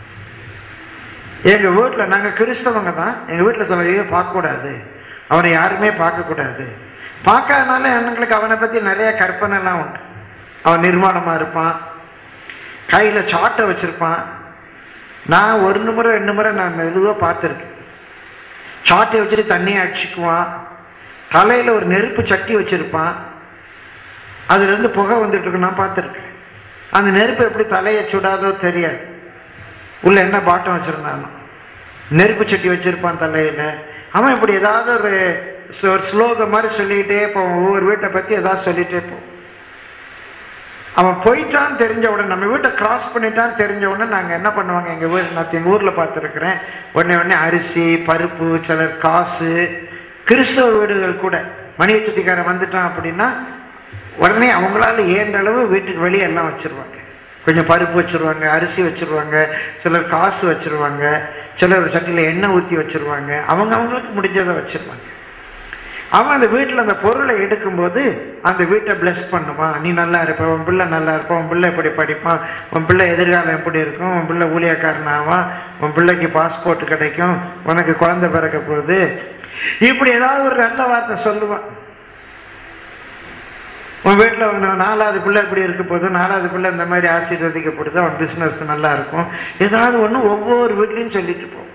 எங்க வீட்டில் நாங்க கிறிஸ்தவங்க தான் எங்க வீட்டில் சொல்ல ஐயோ பார்க்கக்கூடாது அவனை யாருமே பார்க்கக்கூடாது பார்க்காதனால எங்களுக்கு அவனை பத்தி நிறைய கற்பனை எல்லாம் உண்டு அவன் நிர்மாணமா இருப்பான் கையில சாட்டை வச்சிருப்பான் நான் ஒரு முறை ரெண்டு முறை நான் மெதுவாக பார்த்துருக்கேன் சாட்டை வச்சுட்டு தண்ணியை அடிச்சுக்குவான் தலையில ஒரு நெருப்பு சட்டி வச்சிருப்பான் அதுல இருந்து புகை வந்துட்டு இருக்கு நான் பார்த்துருக்கேன் அந்த நெருப்பு எப்படி தலையை சுடாதோ தெரியாது உள்ள என்ன பாட்டம் வச்சிருந்தானோ நெருப்பு சட்டி வச்சிருப்பான் தலையில அவன் இப்படி ஏதாவது ஒரு ச- ஒரு ஸ்லோகம் மாதிரி சொல்லிக்கிட்டே போவான் ஒவ்வொரு வீட்டை பத்தி ஏதாவது சொல்லிட்டே போவான் அவன் போயிட்டான்னு தெரிஞ்ச உடனே நம்ம வீட்டை கிராஸ் பண்ணிட்டான்னு தெரிஞ்ச உடனே நாங்கள் என்ன பண்ணுவாங்க எங்கள் வீடு நான் எங்கள் ஊரில் பார்த்துருக்குறேன் உடனே உடனே அரிசி பருப்பு சிலர் காசு கிறிஸ்தவ வீடுகள் கூட மணிய சட்டிக்காரன் வந்துட்டான் அப்படின்னா உடனே அவங்களால ஏன்ற அளவு வீட்டுக்கு வெளியே எல்லாம் வச்சிருவாங்க கொஞ்சம் பருப்பு வச்சிருவாங்க அரிசி வச்சிருவாங்க சிலர் காசு வச்சிருவாங்க சிலர் சட்டியில் எண்ணெய் ஊற்றி வச்சிருவாங்க அவங்க அவங்களுக்கு முடிஞ்சதை வச்சிருவாங்க அவன் அந்த வீட்டில் அந்த பொருளை எடுக்கும்போது அந்த வீட்டை பிளஸ் பண்ணுவான் நீ நல்லா இருப்ப உன் பிள்ளை நல்லா இருப்பான் உன் பிள்ளை எப்படி படிப்பான் உன் பிள்ளை எதிர்காலம் எப்படி இருக்கும் உன் பிள்ளை ஊழியக்காரன் ஆவான் உன் பிள்ளைக்கு பாஸ்போர்ட் கிடைக்கும் உனக்கு குழந்தை பிறக்க போகுது இப்படி ஏதாவது ஒரு நல்ல வார்த்தை சொல்லுவான் உன் வீட்டில் உன் நாலாவது பிள்ளை இப்படி இருக்க போது நாலாவது பிள்ளை இந்த மாதிரி ஆசீர்வதிக்கப்படுது அவன் பிஸ்னஸ் நல்லா இருக்கும் ஏதாவது ஒன்று ஒவ்வொரு வீட்லையும் சொல்லிட்டு போவான்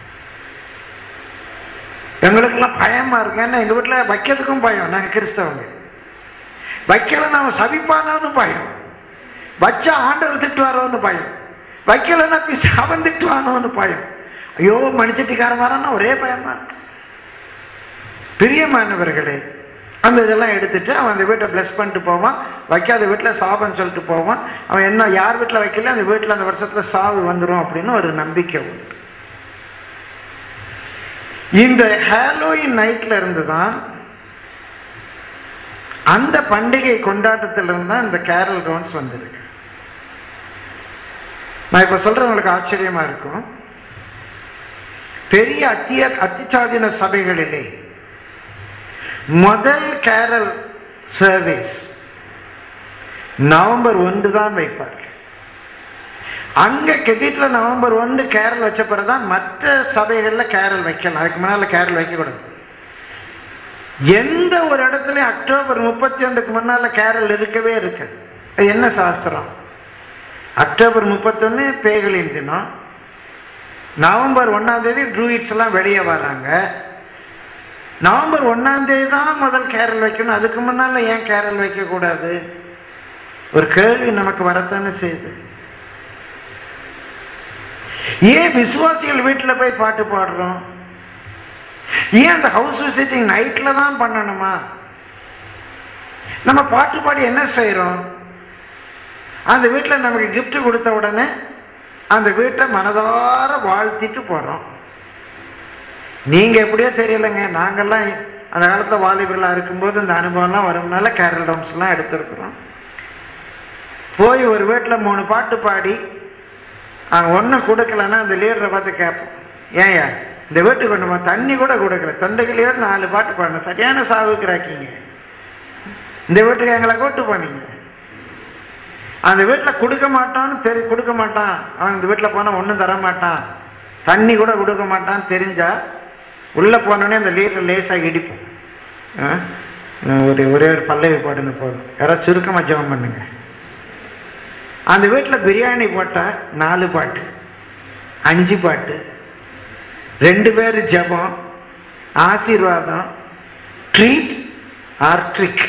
எங்களுக்கெல்லாம் பயமா இருக்கு ஏன்னா எங்க வீட்டுல வைக்கிறதுக்கும் பயம் நாங்க கிறிஸ்தவங்க வைக்கலன்னா அவன் சபிப்பானு பயம் வச்சா ஆண்டவர் திட்டுவாரோன்னு பயம் வைக்கலன்னா பிசு அவன் திட்டுவானோன்னு பயம் ஐயோ மணிச்சட்டிக்காரன் வரான்னா ஒரே பயமா இருக்கு பிரியமானவர்களே அந்த இதெல்லாம் எடுத்துட்டு அவன் அந்த வீட்டை பிளஸ் பண்ணிட்டு போவான் வைக்காத வீட்டில் சாபம் சொல்லிட்டு போவான் அவன் என்ன யார் வீட்டில் வைக்கல அந்த வீட்டில் அந்த வருஷத்துல சாவு வந்துடும் அப்படின்னு ஒரு நம்பிக்கை உண்டு இந்த ஹாலோயின் நைட்ல இருந்து தான் அந்த பண்டிகை கொண்டாட்டத்திலிருந்து தான் இந்த கேரல் ரவுண்ட்ஸ் வந்திருக்கு நான் இப்ப சொல்றவங்களுக்கு ஆச்சரியமா இருக்கும் பெரிய அத்திய அத்திச்சாதின சபைகளிலே முதல் கேரல் சர்வீஸ் நவம்பர் ஒன்று தான் வைப்பார்கள் அங்க கெட்டிட்ல நவம்பர் ஒன்று கேரல் வச்ச பிறகுதான் மற்ற சபைகள்ல கேரல் வைக்கலாம் அதுக்கு முன்னால கேரல் வைக்கக்கூடாது எந்த ஒரு இடத்துலயும் அக்டோபர் முப்பத்தி ஒன்றுக்கு முன்னால கேரல் இருக்கவே இருக்கு அது என்ன சாஸ்திரம் அக்டோபர் முப்பத்தொன்னு பேய்களின் தினம் நவம்பர் ஒன்னாம் தேதி ட்ரூயிட்ஸ் எல்லாம் வெளியே வர்றாங்க நவம்பர் ஒன்னாம் தேதி தான் முதல் கேரல் வைக்கணும் அதுக்கு முன்னால ஏன் கேரல் வைக்க கூடாது ஒரு கேள்வி நமக்கு வரத்தானே செய்யுது ஏன் விசுவாசிகள் வீட்டில் போய் பாட்டு பாடுறோம் ஏன் அந்த ஹவுஸ் விசிட்டிங் நைட்ல தான் பண்ணணுமா நம்ம பாட்டு பாடி என்ன செய்றோம் அந்த வீட்டில் நமக்கு gift கொடுத்த உடனே அந்த வீட்டை மனதார வாழ்த்திட்டு போறோம் நீங்க எப்படியோ தெரியலைங்க நாங்கெல்லாம் அந்த காலத்துல வாலிபர்களாக இருக்கும்போது இந்த அனுபவம்லாம் வரும்னால கேரல் டான்ஸ்லாம் எடுத்திருக்கிறோம் போய் ஒரு வீட்டில் மூணு பாட்டு பாடி அவங்க ஒன்றும் கொடுக்கலன்னா அந்த லீடரை பார்த்து கேட்போம் ஏன்யா இந்த வீட்டுக்கு ஒன்றுமா தண்ணி கூட கொடுக்கல தொண்டைக்கு நாலு பாட்டு பாடணும் சரியான சாவுக்குறாக்கீங்க இந்த வீட்டுக்கு எங்களை கூட்டு போனீங்க அந்த வீட்டில் கொடுக்க மாட்டான்னு தெரி கொடுக்க மாட்டான் அவன் இந்த வீட்டில் போனால் ஒன்றும் தர மாட்டான் தண்ணி கூட கொடுக்க மாட்டான்னு தெரிஞ்சா உள்ளே போனோடனே அந்த லீடர் லேசாக இடிப்போம் ஆ? ஒரு ஒரே ஒரு பல்லவி பாடுங்க போதும் யாராவது சுருக்கமாக ஜெபம் பண்ணுங்க அந்த வீட்டில் பிரியாணி போட்டால் நாலு பாட்டு அஞ்சு பாட்டு ரெண்டு பேர் ஜெபம் ஆசீர்வாதம் ட்ரீட் ஆர் ட்ரிக்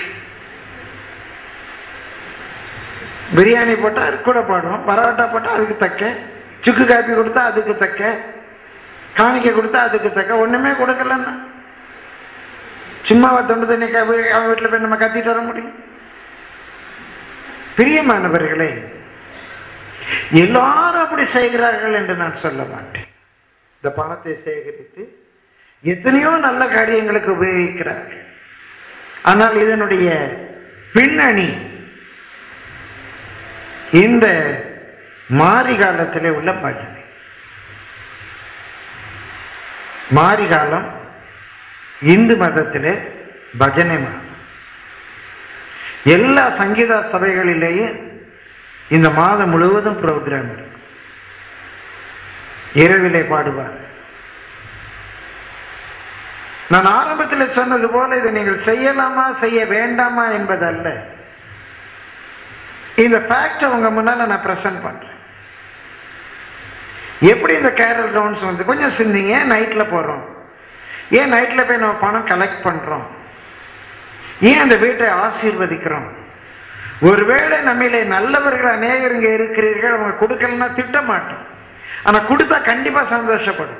பிரியாணி போட்டால் அது கூட பாடுவோம் பரோட்டா போட்டால் அதுக்கு தக்க சுக்கு காப்பி கொடுத்தா அதுக்கு தக்க காணிக்கை கொடுத்தா அதுக்கு தக்க ஒன்றுமே கொடுக்கலன்னா சும்மாவா தொண்டு தண்ணி காப்பி அவன் வீட்டில் போய் நம்ம கத்திட்டு வர முடியும் பிரியமானவர்களே எல்லாரும் அப்படி செய்கிறார்கள் என்று நான் சொல்ல மாட்டேன் இந்த பணத்தை சேகரித்து எத்தனையோ நல்ல காரியங்களுக்கு உபயோகிக்கிறார் ஆனால் இதனுடைய பின்னணி இந்த மாரி காலத்திலே உள்ள பஜனை மாரி காலம் இந்து மதத்திலே பஜனை மாதம் எல்லா சங்கீதா சபைகளிலேயும் இந்த மாதம் முழுவதும் ப்ரோக்ராம் இருக்கும் இரவிலே பாடுவார் நான் ஆரம்பத்தில் சொன்னது போல இதை நீங்கள் செய்யலாமா செய்ய வேண்டாமா என்பதல்ல இந்த ஃபேக்ட் உங்க முன்னால நான் ப்ரெசன்ட் பண்றேன் எப்படி இந்த கேரல் ரவுண்ட்ஸ் வந்து கொஞ்சம் சிந்திங்க நைட்ல போறோம் ஏன் நைட்ல போய் நம்ம பணம் கலெக்ட் பண்றோம் ஏன் அந்த வீட்டை ஆசீர்வதிக்கிறோம் ஒருவேளை நம்மிலே நல்லவர்கள் அநேகர் இங்க இருக்கிறீர்கள் அவங்க கொடுக்கலன்னா திட்ட மாட்டோம் ஆனா கொடுத்தா கண்டிப்பா சந்தோஷப்படும்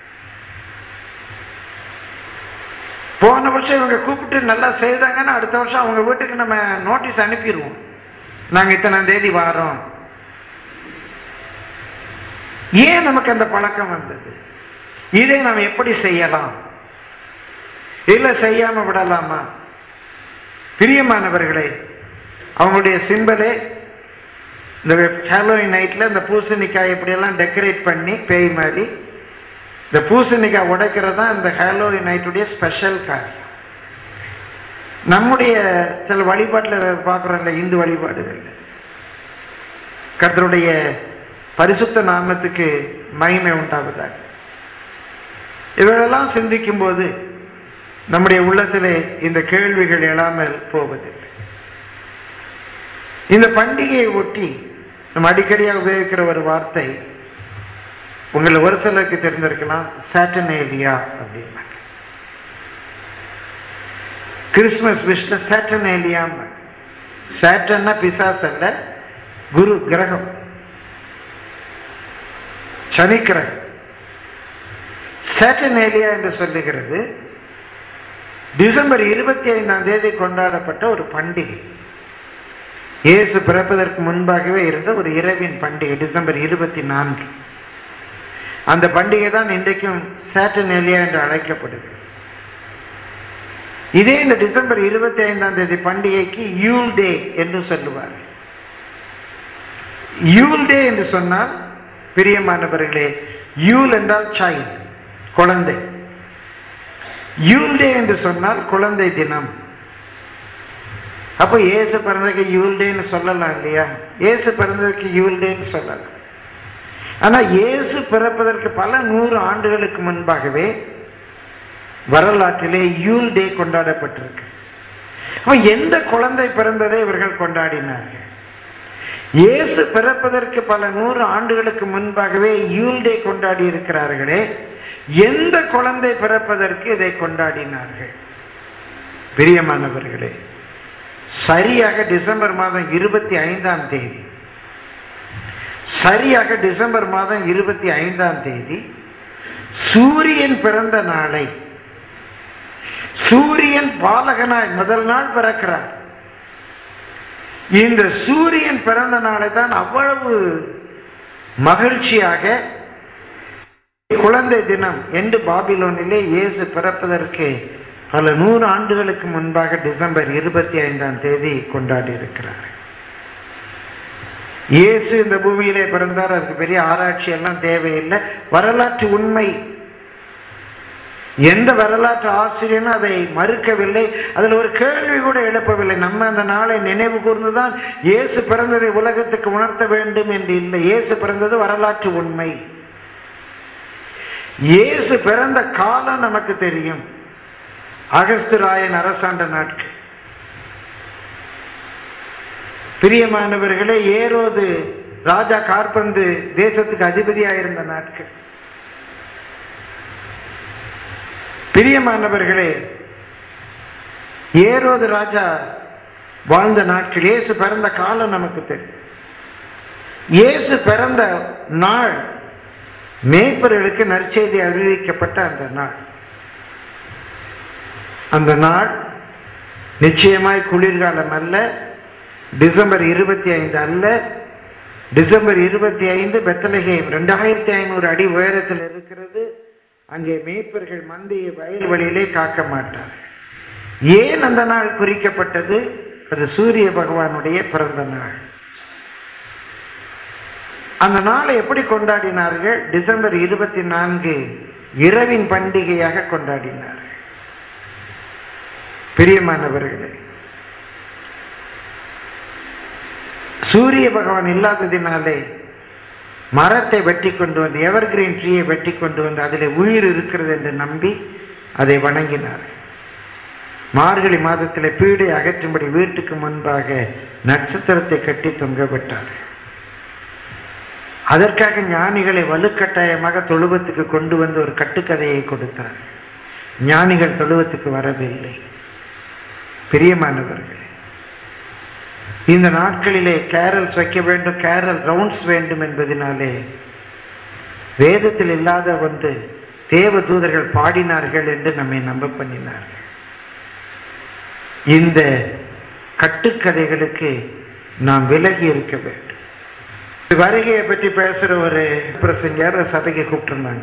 போன வருஷம் இவங்க கூப்பிட்டு நல்லா செய்தாங்கன்னா அடுத்த வருஷம் அவங்க வீட்டுக்கு நம்ம நோட்டீஸ் அனுப்பிடுவோம் நாங்க இத்தனாம் தேதி வாரோம் ஏன் நமக்கு அந்த பழக்கம் வந்தது இதை நாம் எப்படி செய்யலாம் இல்ல செய்யாம விடலாமா பிரியமானவர்களே அவங்களுடைய சிம்பலே இந்த ஹாலோவின் நைட்ல இந்த பூசணிக்காய் இப்படியெல்லாம் டெக்கரேட் பண்ணி பேய் மாதிரி இந்த பூசணிக்காய் உடைக்கிறது தான் இந்த ஹாலோவின் நைட்டுடைய ஸ்பெஷல் காரியம் நம்முடைய சில வழிபாட்டில் பார்க்குறோம்ல இந்து வழிபாடுகள் கர்த்தருடைய பரிசுத்த நாமத்துக்கு மகிமை உண்டாவதாக இவையெல்லாம் சிந்திக்கும் போது நம்முடைய உள்ளத்திலே இந்த கேள்விகள் எழாமல் போவதில்லை இந்த பண்டிகையை ஒட்டி நம்ம அடிக்கடியாக உபயோகிக்கிற ஒரு வார்த்தை உங்களை ஒரு சிலருக்கு தெரிந்திருக்கலாம் சாட்டனேலியா அப்படின்னா கிறிஸ்மஸ் விஷல சாட்டனேலியா சாட்டன்னா பிசாஸ் அல்ல குரு கிரகம் சனி கிரகம் சாட்டனேலியா என்று சொல்லுகிறது டிசம்பர் இருபத்தி ஐந்தாம் தேதி கொண்டாடப்பட்ட ஒரு பண்டிகை இயேசு பிறப்பதற்கு முன்பாகவே இருந்த ஒரு இரவின் பண்டிகை டிசம்பர் இருபத்தி நான்கு அந்த பண்டிகை தான் இன்றைக்கும் சாட்டனேலியா என்று அழைக்கப்படுது இதே இந்த டிசம்பர் இருபத்தி ஐந்தாம் தேதி பண்டிகைக்கு யூல் டே என்று சொல்லுவார் யூல் டே என்று சொன்னால் பிரியமானவர்களே யூல் என்றால் சைல்ட் குழந்தை யூல் டே என்று சொன்னால் குழந்தை தினம் அப்போ இயேசு பிறந்ததுக்கு யூல் டேன்னு சொல்லலாம் இல்லையா இயேசு பிறந்ததுக்கு யூல் டேன்னு சொல்லலாம் ஆனா இயேசு பிறப்பதற்கு பல நூறு ஆண்டுகளுக்கு முன்பாகவே வரலாற்றிலே யூல் டே கொண்டாடப்பட்டிருக்கு அப்ப எந்த குழந்தை பிறந்ததை இவர்கள் கொண்டாடினார்கள் இயேசு பிறப்பதற்கு பல நூறு ஆண்டுகளுக்கு முன்பாகவே யூல் டே கொண்டாடி இருக்கிறார்களே எந்த குழந்தை பிறப்பதற்கு இதை கொண்டாடினார்கள் பிரியமானவர்களே சரியாக டிசம்பர் மாதம் இருபத்தி ஐந்தாம் தேதி சரியாக டிசம்பர் மாதம் இருபத்தி ஐந்தாம் தேதி சூரியன் பிறந்த நாளை சூரியன் பாலகனாய் முதல் நாள் பிறக்கிறார் இந்த சூரியன் பிறந்த நாளை தான் அவ்வளவு மகிழ்ச்சியாக குழந்தை தினம் என்று பாபிலோனிலே இயேசு பிறப்பதற்கு பல நூறு ஆண்டுகளுக்கு முன்பாக டிசம்பர் இருபத்தி ஐந்தாம் தேதி கொண்டாடி இருக்கிறார் இயேசு இந்த பூமியிலே பிறந்தார் அதுக்கு பெரிய ஆராய்ச்சி எல்லாம் தேவையில்லை வரலாற்று உண்மை எந்த வரலாற்று ஆசிரியனும் அதை மறுக்கவில்லை அதில் ஒரு கேள்வி கூட எழுப்பவில்லை நம்ம அந்த நாளை நினைவு கூர்ந்துதான் இயேசு பிறந்ததை உலகத்துக்கு உணர்த்த வேண்டும் என்று இல்லை இயேசு பிறந்தது வரலாற்று உண்மை இயேசு பிறந்த காலம் நமக்கு தெரியும் அகஸ்து ராயன் அரசாண்ட நாட்கள் பிரியமானவர்களே ஏரோது ராஜா கார்பந்து தேசத்துக்கு அதிபதியாக இருந்த நாட்கள் பிரியமானவர்களே ஏரோது ராஜா வாழ்ந்த நாட்கள் இயேசு பிறந்த காலம் நமக்கு தெரியும் இயேசு பிறந்த நாள் மேய்ப்பர்களுக்கு நற்செய்தி அறிவிக்கப்பட்ட அந்த நாள் அந்த நாள் நிச்சயமாய் குளிர்காலம் அல்ல டிசம்பர் இருபத்தி ஐந்து அல்ல டிசம்பர் இருபத்தி ஐந்து பெத்தலகேம் ரெண்டாயிரத்தி ஐநூறு அடி உயரத்தில் இருக்கிறது அங்கே மேய்ப்பர்கள் மந்தையை வயல்வெளியிலே காக்க மாட்டார் ஏன் அந்த நாள் குறிக்கப்பட்டது அது சூரிய பகவானுடைய பிறந்த நாள் அந்த நாளை எப்படி கொண்டாடினார்கள் டிசம்பர் இருபத்தி நான்கு இரவின் பண்டிகையாக கொண்டாடினார் பிரியமானவர்களே சூரிய பகவான் இல்லாததினாலே மரத்தை வெட்டி கொண்டு வந்து எவர்கிரீன் ட்ரீயை வெட்டி கொண்டு வந்து அதில் உயிர் இருக்கிறது என்று நம்பி அதை வணங்கினார் மார்கழி மாதத்தில் பீடை அகற்றும்படி வீட்டுக்கு முன்பாக நட்சத்திரத்தை கட்டி தொங்கவிட்டார் அதற்காக ஞானிகளை வலுக்கட்டாயமாக தொழுவத்துக்கு கொண்டு வந்து ஒரு கட்டுக்கதையை கொடுத்தார் ஞானிகள் தொழுவத்துக்கு வரவில்லை பிரியமானவர்கள் இந்த நாட்களிலே கேரல்ஸ் வைக்க வேண்டும் கேரல் ரவுண்ட்ஸ் வேண்டும் என்பதனாலே வேதத்தில் இல்லாத ஒன்று தேவ தூதர்கள் பாடினார்கள் என்று நம்மை நம்ப பண்ணினார்கள் இந்த கட்டுக்கதைகளுக்கு நாம் விலகி இருக்க வேண்டும் வருகையை பற்றி பேசுற ஒரு பிரசங்கர் சபைக்கு கூப்பிட்டுருந்தாங்க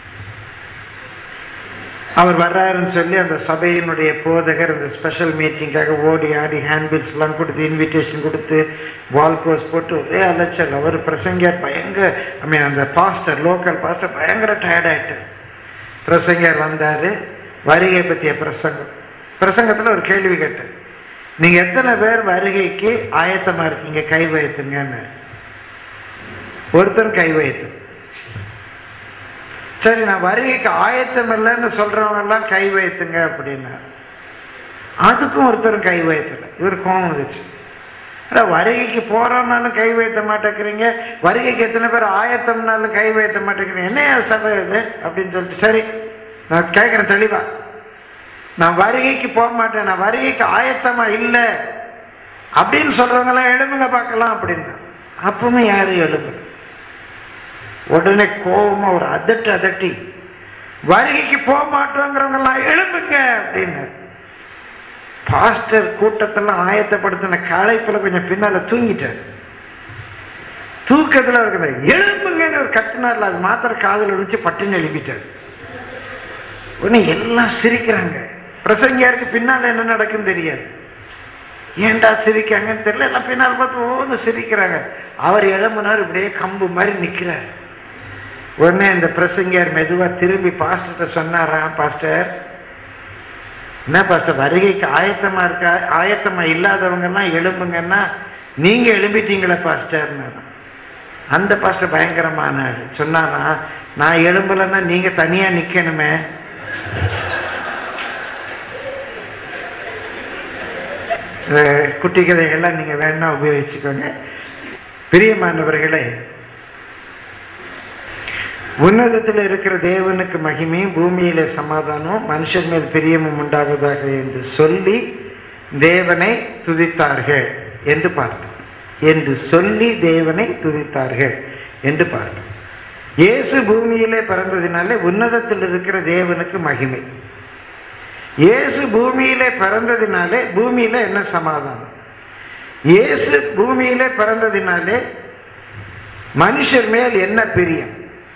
அவர் வர்றாருன்னு சொல்லி அந்த சபையினுடைய போதகர் அந்த ஸ்பெஷல் மீட்டிங்காக ஓடி ஆடி ஹேண்ட்பில்ஸ்லாம் கொடுத்து இன்விடேஷன் கொடுத்து வால் போஸ்ட் போட்டு ஒரே அலைச்சல் அவர் பிரசங்கர் பயங்கர ஐ மீன் அந்த பாஸ்டர் லோக்கல் பாஸ்டர் பயங்கர டயர்டாயிட்டார் பிரசங்கர் வந்தார் வருகை பற்றிய பிரசங்கம் பிரசங்கத்தில் ஒரு கேள்வி கேட்டேன் நீங்கள் எத்தனை பேர் வருகைக்கு ஆயத்தமாக இருக்கீங்க கை வைத்துங்கன்னு ஒருத்தர் கை வைத்து சரி நான் வருகைக்கு ஆயத்தம் இல்லைன்னு சொல்றவங்க எல்லாம் கை வைத்துங்க அப்படின்னா அதுக்கும் ஒருத்தர் கை வைத்தல இவர் கோவம் வந்துச்சு அட வருகைக்கு போறோம்னாலும் கை வைத்த மாட்டேங்கிறீங்க வருகைக்கு எத்தனை பேர் ஆயத்தம்னாலும் கை வைத்த மாட்டேங்கிறீங்க என்ன சபை இது அப்படின்னு சொல்லிட்டு சரி நான் கேட்குறேன் தெளிவா நான் வருகைக்கு போக மாட்டேன் நான் வருகைக்கு ஆயத்தமா இல்லை அப்படின்னு சொல்றவங்க எல்லாம் எழுப்புங்க பார்க்கலாம் அப்படின்னு அப்பவுமே யாரும் எழுப்புல உடனே கோபமா ஒரு அதட்டு அதட்டி வருகைக்கு போக மாட்டோங்கிறவங்க எல்லாம் எழுப்புங்க அப்படின்னு பாஸ்டர் கூட்டத்தெல்லாம் ஆயத்தப்படுத்தின களைப்புல கொஞ்சம் பின்னால தூங்கிட்டார் தூக்கத்துல இருக்குது எழுப்புங்கன்னு ஒரு கத்துனார்ல அது மாத்திர காதில் விழிச்சு பட்டுன்னு எழுப்பிட்டார் உடனே எல்லாம் சிரிக்கிறாங்க பிரசங்கியாருக்கு பின்னால் என்ன நடக்குன்னு தெரியாது ஏன்டா சிரிக்காங்கன்னு தெரியல எல்லாம் பின்னால் பார்த்து ஓன்னு சிரிக்கிறாங்க அவர் எழும்புனார் இப்படியே கம்பு மாதிரி நிற்கிறார் உடனே இந்த பிரசங்கியார் மெதுவாக திரும்பி பாஸ்டர்கிட்ட சொன்னாராம் பாஸ்டர் என்ன பாஸ்டர் வருகைக்கு ஆயத்தமா இருக்கா ஆயத்தமா இல்லாதவங்கெல்லாம் எழும்புங்கன்னா நீங்க எழும்பிட்டீங்களே பாஸ்டர்னு அந்த பாஸ்டர் பயங்கரமான ஆளு சொன்னாரா நான் எழும்பலைன்னா நீங்க தனியா நிக்கணுமே குட்டி கதைகள்லாம் நீங்க வேணா உபயோகிச்சுக்கோங்க பிரியமானவர்களே உன்னதத்தில் இருக்கிற தேவனுக்கு மகிமையும் பூமியிலே சமாதானம் மனுஷன் மேல் பிரியமும் உண்டாவதாக என்று சொல்லி தேவனை துதித்தார்கள் என்று பார்த்தோம் என்று சொல்லி தேவனை துதித்தார்கள் என்று பார்த்தோம் இயேசு பூமியிலே பிறந்ததினாலே உன்னதத்தில் இருக்கிற தேவனுக்கு மகிமை இயேசு பூமியிலே பிறந்ததினாலே பூமியில என்ன சமாதானம் இயேசு பூமியிலே பிறந்ததினாலே மனுஷர் மேல் என்ன பிரியம்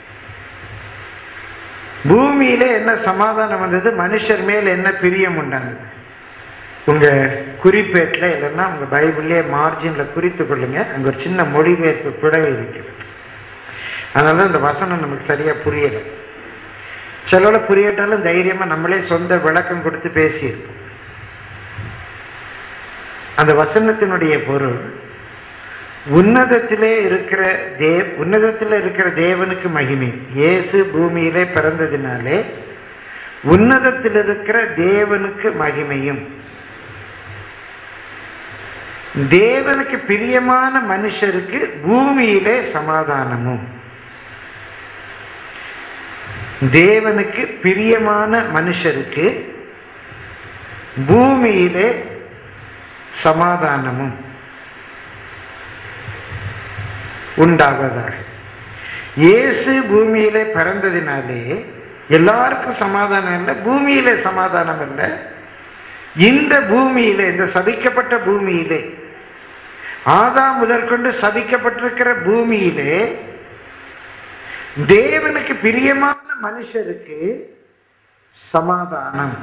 பூமியிலே என்ன சமாதானம் வந்தது மனுஷர் மேல் என்ன பிரியம் உண்டானது உங்க குறிப்பேட்டில் இல்லைன்னா உங்க பைபிள்லேயே மார்ஜினில் குறித்து கொள்ளுங்க அங்க ஒரு சின்ன மொழிபெயர்ப்பு பிழை இருக்கிறது அதனால இந்த வசனம் நமக்கு சரியா புரியலை சிலோட புரியட்டாலும் தைரியமா நம்மளே சொந்த விளக்கம் கொடுத்து பேசியிருப்போம் அந்த வசனத்தினுடைய பொருள் உன்னதத்திலே இருக்கிற தேவ் உன்னதத்தில் இருக்கிற தேவனுக்கு மகிமை இயேசு பூமியிலே பிறந்ததினாலே உன்னதத்தில் இருக்கிற தேவனுக்கு மகிமையும் தேவனுக்கு பிரியமான மனுஷருக்கு பூமியிலே சமாதானமும் தேவனுக்கு பிரியமான மனுஷருக்கு பூமியிலே சமாதானமும் உண்டாவதாக இயேசு பூமியிலே பிறந்ததினாலே எல்லாருக்கும் சமாதானம் இல்லை பூமியிலே சமாதானம் இல்லை இந்த பூமியிலே இந்த சபிக்கப்பட்ட பூமியிலே ஆதாம் முதற்கொண்டு சபிக்கப்பட்டிருக்கிற பூமியிலே தேவனுக்கு பிரியமான மனுஷருக்கு சமாதானம்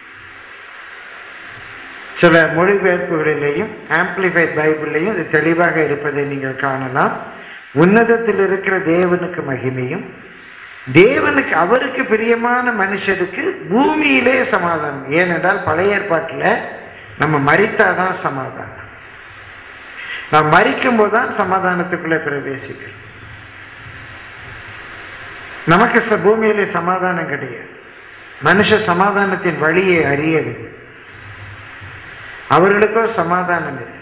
சில மொழிபெயர்ப்புகளிலேயும் ஆம்பிளிஃபைட் பைபிள்லையும் இது தெளிவாக இருப்பதை நீங்கள் காணலாம் உன்னதத்தில் இருக்கிற தேவனுக்கு மகிமையும் தேவனுக்கு அவருக்கு பிரியமான மனுஷருக்கு பூமியிலே சமாதானம் ஏனென்றால் பழைய ஏற்பாட்டில் நம்ம மறித்தாதான் சமாதானம் நாம் மறிக்கும் போது தான் சமாதானத்துக்குள்ளே பிரவேசிக்கிறோம் நமக்கு ச- பூமியிலே சமாதானம் கிடையாது மனுஷ சமாதானத்தின் வழியை அறியவில்லை அவர்களுக்கோ சமாதானம் இல்லை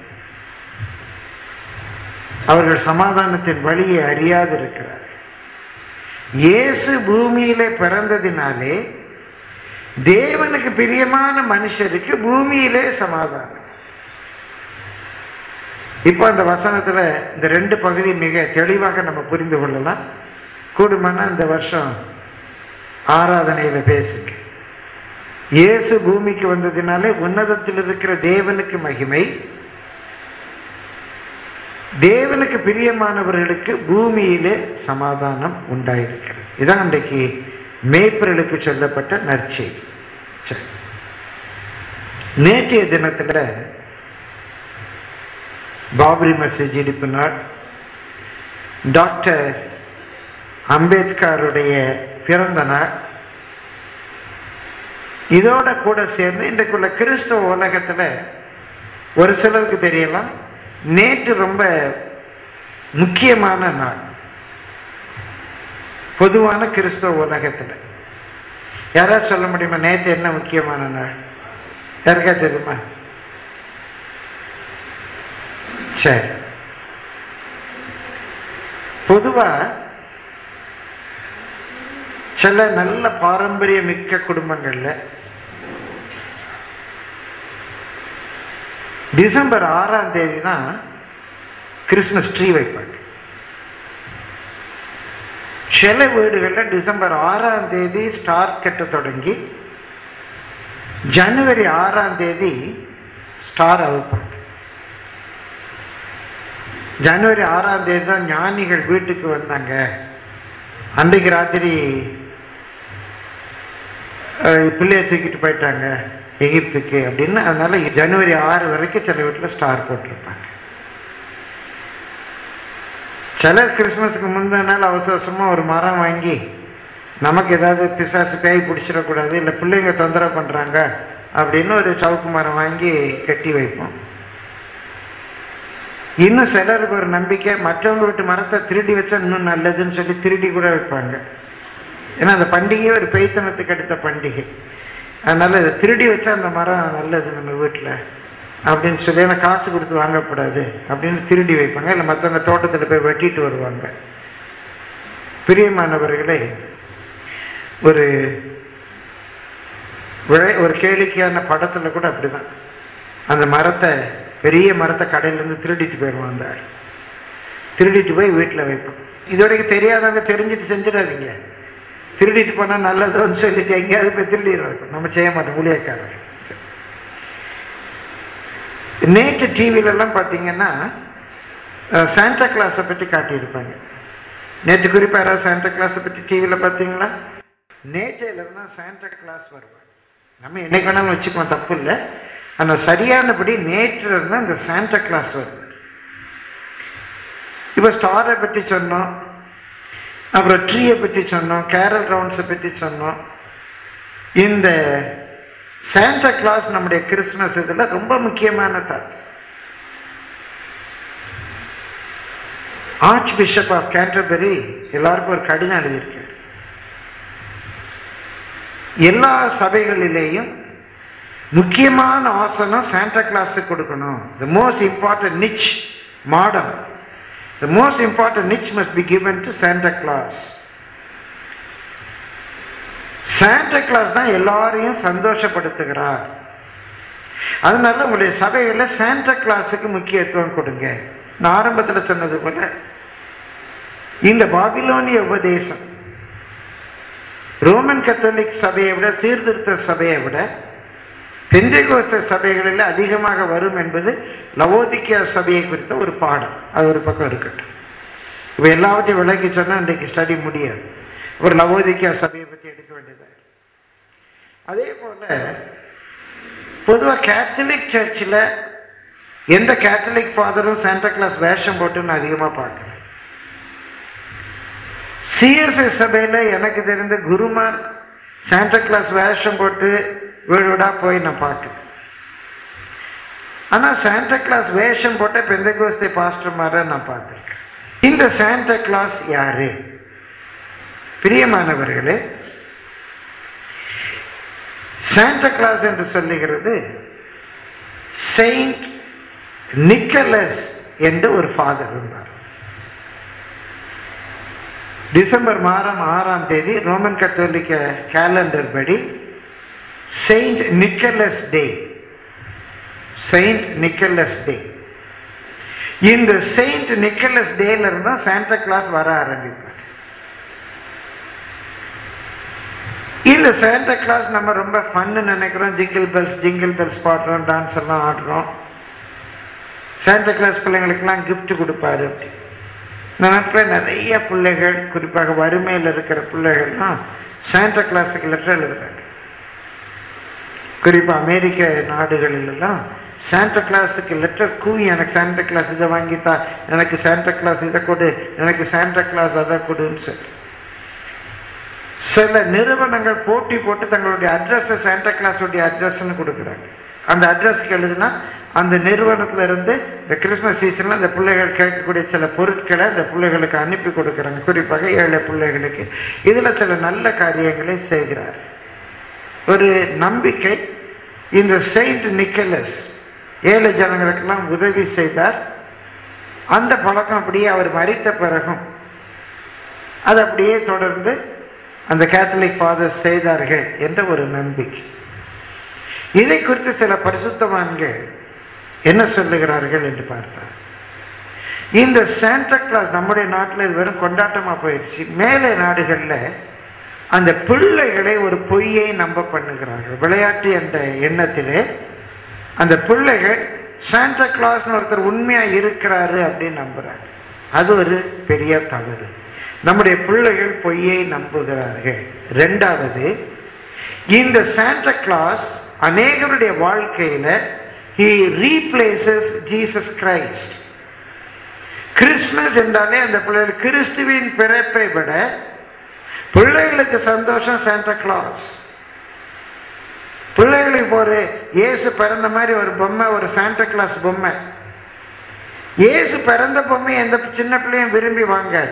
அவர்கள் சமாதானத்தின் வழியை அறியாது இருக்கிறார் இயேசு பூமியிலே பிறந்ததினாலே தேவனுக்கு பிரியமான மனுஷருக்கு பூமியிலே சமாதானம் இப்போ அந்த வசனத்துல இந்த ரெண்டு பகுதி மிக தெளிவாக நம்ம புரிந்து கொள்ளலாம் கூடுமானா இந்த வருஷம் ஆராதனையில பேசுங்க இயேசு பூமிக்கு வந்ததினாலே உன்னதத்தில் இருக்கிற தேவனுக்கு மகிமை தேவனுக்கு பிரியமானவர்களுக்கு பூமியிலே சமாதானம் உண்டாயிருக்கிறது இதான் அன்றைக்கு மேய்ப்பர்களுக்கு சொல்லப்பட்ட நற்செய்தி சரி. நேற்றைய தினத்துல பாபரி மசீஜ் இடிப்பு நாள் டாக்டர் அம்பேத்கருடைய பிறந்த நாள் இதோட கூட சேர்ந்து இன்றைக்குள்ள கிறிஸ்தவ உலகத்துல ஒரு சிலருக்கு தெரியலாம் நேற்று ரொம்ப முக்கியமான நாள் பொதுவான கிறிஸ்தவ உலகத்துல யாராவது சொல்ல முடியுமா நேற்று என்ன முக்கியமான நாள் யாருக்கா தெரியுமா சரி பொதுவா சில நல்ல பாரம்பரிய மிக்க குடும்பங்கள்ல டிசம்பர் ஆறாம் தேதி தான் கிறிஸ்மஸ் ட்ரீ வைப்பாங்க சில வீடுகளில் டிசம்பர் ஆறாம் தேதி ஸ்டார் கட்ட தொடங்கி ஜனவரி ஆறாம் தேதி ஸ்டார் அவுப்பாங்க ஜனவரி ஆறாம் தேதி தான் ஞானிகள் வீட்டுக்கு வந்தாங்க அன்றைக்கு ராத்திரி அஹ், பிள்ளைய தூக்கிட்டு போயிட்டாங்க எகிப்துக்கு அப்படின்னு அதனால ஜனவரி ஆறு வரைக்கும் சில வீட்டில் ஸ்டார் போட்டிருப்பாங்க சிலர் கிறிஸ்மஸுக்கு முந்தின நாள் அவசர அவசரமாக ஒரு மரம் வாங்கி நமக்கு ஏதாவது பிசாசு பேய் பிடிச்சிடக்கூடாது இல்லை பிள்ளைங்க தொந்தரவு பண்ணுறாங்க அப்படின்னு ஒரு சவுக்கு மரம் வாங்கி கட்டி வைப்போம் இன்னும் சிலருக்கு ஒரு நம்பிக்கை மற்றவங்க வீட்டு மரத்தை திருடி வச்சா இன்னும் நல்லதுன்னு சொல்லி திருடி கூட வைப்பாங்க ஏன்னா அந்த பண்டிகையே ஒரு பெய்த்தனத்துக்கு அடுத்த பண்டிகை அதனால இதை திருடி வச்சா அந்த மரம் நல்லது நம்ம வீட்டில் அப்படின்னு சொல்லி ஏன்னா காசு கொடுத்து வாங்கக்கூடாது அப்படின்னு திருடி வைப்பாங்க இல்லை மற்றவங்க தோட்டத்தில் போய் வெட்டிட்டு வருவாங்க பிரியமானவர்களே ஒரு விளை ஒரு கேளிக்கையான படத்தில் கூட அப்படிதான் அந்த மரத்தை பெரிய மரத்தை கடையிலேருந்து திருடிட்டு போயிடுவான் அந்த ஆள் திருடிட்டு போய் வீட்டில் வைப்போம் இதோடைய தெரியாதவங்க தெரிஞ்சுட்டு செஞ்சிடாதீங்க திருடிட்டு போனால் நல்லதோன்னு சொல்லிட்டு எங்கேயாவது போய் திருடிடுறோம் நம்ம செய்ய மாட்டோம் ஊழியக்காரர் நேற்று டிவிலெல்லாம் பார்த்தீங்கன்னா அஹ், சாண்டா கிளாஸை பற்றி காட்டியிருப்பாங்க நேற்று குறிப்பாக யாராவது சாண்டா கிளாஸை பற்றி டிவியில் பார்த்தீங்களா நேற்றையில தான் சாண்டா கிளாஸ் வருவாங்க நம்ம என்னைக்கு வேணாலும் வச்சுக்கலாம் தப்பு இல்லை ஆனால் சரியானபடி நேற்று இருந்தால் இந்த சாண்டா கிளாஸ் வருவார் இப்போ ஸ்டாரை பற்றி சொன்னோம் அப்புறம் ட்ரீயை பற்றி சொன்னோம் கேரல் ரவுண்ட்ஸை பற்றி சொன்னோம் இந்த சாண்டா கிளாஸ் நம்முடைய கிறிஸ்மஸ் இதில் ரொம்ப முக்கியமான தாத்து ஆர்ச் பிஷப் ஆஃப் கேண்டர்பரி எல்லாருக்கும் ஒரு கடிதம் எழுதியிருக்காரு எல்லா சபைகளிலேயும் முக்கியமான ஆசனம் சாண்டா கிளாஸுக்கு கொடுக்கணும் த மோஸ்ட் இம்பார்ட்டன்ட் நிச் மாடம் the most important niche must be given to Santa Claus Santa Claus தான் எல்லாரையும் சந்தோஷப்படுத்துகிறார் அதனால உங்களுடைய சபைகளில் சாண்டா கிளாஸுக்கு முக்கியத்துவம் கொடுங்க நான் ஆரம்பத்தில் சொன்னது போல இந்த பாபிலோனிய உபதேசம் ரோமன் கத்தோலிக் சபையை விட சீர்திருத்த சபையை விட பெந்தைகோஸ்த சபைகளில் அதிகமாக வரும் என்பது லவோதிக்கியா சபையை குறித்த ஒரு பாடம் அது ஒரு பக்கம் இருக்கட்டும் இப்போ எல்லாவற்றையும் விளக்கி சொன்னால் இன்றைக்கு ஸ்டடி முடியாது ஒரு லவோதிக்கா சபையை பற்றி எடுக்க வேண்டியது அதே போல பொதுவாக கேத்தலிக் சர்ச்சில் எந்த கேத்தலிக் ஃபாதரும் சாண்டா கிளாஸ் வேஷம் போட்டு நான் அதிகமாக பார்க்குறேன் சிஎஸ்ஐ சபையில் எனக்கு தெரிந்த குருமார் சாண்டா கிளாஸ் வேஷம் போட்டு வீடு வீடா போய் நான் பார்க்குறேன் ஆனால் சாண்டா கிளாஸ் வேஷம் போட்ட பெந்தகோஸ்தே பாஸ்டர் மாதிரி நான் பார்த்துருக்கேன் இந்த சாண்டா கிளாஸ் யாரு பிரியமானவர்களே சாண்டா கிளாஸ் என்று சொல்லுகிறது செயின்ட் நிக்கலஸ் என்று ஒரு ஃபாதர் இருந்தார் டிசம்பர் மாதம் ஆறாம் தேதி ரோமன் கத்தோலிக்க கேலண்டர் படி Saint Nicholas day Saint Nicholas day இந்த செயின்ட் நிக்கலஸ் டேல இருந்தா சாண்டா கிளாஸ் வர ஆரம்பிப்பார் இந்த சாண்டா கிளாஸ் நம்ம ரொம்ப ஃபன்னு நினைக்கிறோம் ஜிங்கிள் பெல்ஸ் ஜிங்கிள் பெல்ஸ் பாடுறோம் டான்ஸ் எல்லாம் ஆடுறோம் சாண்டா கிளாஸ் பிள்ளைங்களுக்கெல்லாம் gift கொடுப்பாரு அப்படி இந்த நாட்டில் நிறைய பிள்ளைகள் குறிப்பாக வறுமையில் இருக்கிற பிள்ளைகள்லாம் சாண்டா கிளாஸுக்கு லெட்டர் எழுதுறாங்க குறிப்பாக அமெரிக்க நாடுகளிலெல்லாம் சாண்டா கிளாஸுக்கு லெட்டர் கூவி எனக்கு சாண்டா கிளாஸ் இதை வாங்கித்தா எனக்கு சாண்டா கிளாஸ் இதை கொடு எனக்கு சாண்டா கிளாஸ் அதை கொடுன்னு சொல்லி சில நிறுவனங்கள் போட்டி போட்டு தங்களுடைய அட்ரஸை சாண்டா கிளாஸுடைய அட்ரஸ்ன்னு கொடுக்குறாங்க அந்த அட்ரஸ்க்கு எழுதுனா அந்த நிறுவனத்துல இருந்து இந்த கிறிஸ்மஸ் சீசனில் அந்த பிள்ளைகள் கேட்கக்கூடிய சில பொருட்களை அந்த பிள்ளைகளுக்கு அனுப்பி கொடுக்குறாங்க குறிப்பாக ஏழை பிள்ளைகளுக்கு இதில் சில நல்ல காரியங்களை செய்கிறார் ஒரு நம்பிக்கை இந்த செயின்ட் நிக்கலஸ் ஏழை ஜனங்களுக்கெல்லாம் உதவி செய்தார் அந்த பழக்கம் அப்படியே அவர் மறித்த பிறகும் அது அப்படியே தொடர்ந்து அந்த கேத்தலிக் ஃபாதர்ஸ் செய்தார்கள் என்ற ஒரு நம்பிக்கை இதை குறித்து சில பரிசுத்தவான்கள் என்ன சொல்லுகிறார்கள் என்று பார்த்தார் இந்த சாண்டா கிளாஸ் நம்முடைய நாட்டில் இது வெறும் கொண்டாட்டமா போயிடுச்சு மேலே நாடுகளில் அந்த பிள்ளைகளை ஒரு பொய்யை நம்ப பண்ணுகிறார்கள் விளையாட்டு என்ற எண்ணத்திலே அந்த பிள்ளைகள் சாண்டா கிளாஸ்னு ஒருத்தர் உண்மையா இருக்கிறாரு அப்படின்னு நம்புறாங்க அது ஒரு பெரிய தவறு நம்முடைய பிள்ளைகள் பொய்யை நம்புகிறார்கள் ரெண்டாவது இந்த சாண்டா கிளாஸ் அநேகருடைய வாழ்க்கையில he replaces Jesus Christ Christmas என்றாலே அந்த பிள்ளைகள் கிறிஸ்துவின் பிறப்பை விட பிள்ளைகளுக்கு சந்தோஷம் சாண்டா கிளாஸ் பிள்ளைகளுக்கு ஒரு இயேசு பிறந்த மாதிரி ஒரு பொம்மை ஒரு சாண்டா கிளாஸ் பொம்மை இயேசு பிறந்த பொம்மை எந்த சின்ன பிள்ளையும் விரும்பி வாங்காது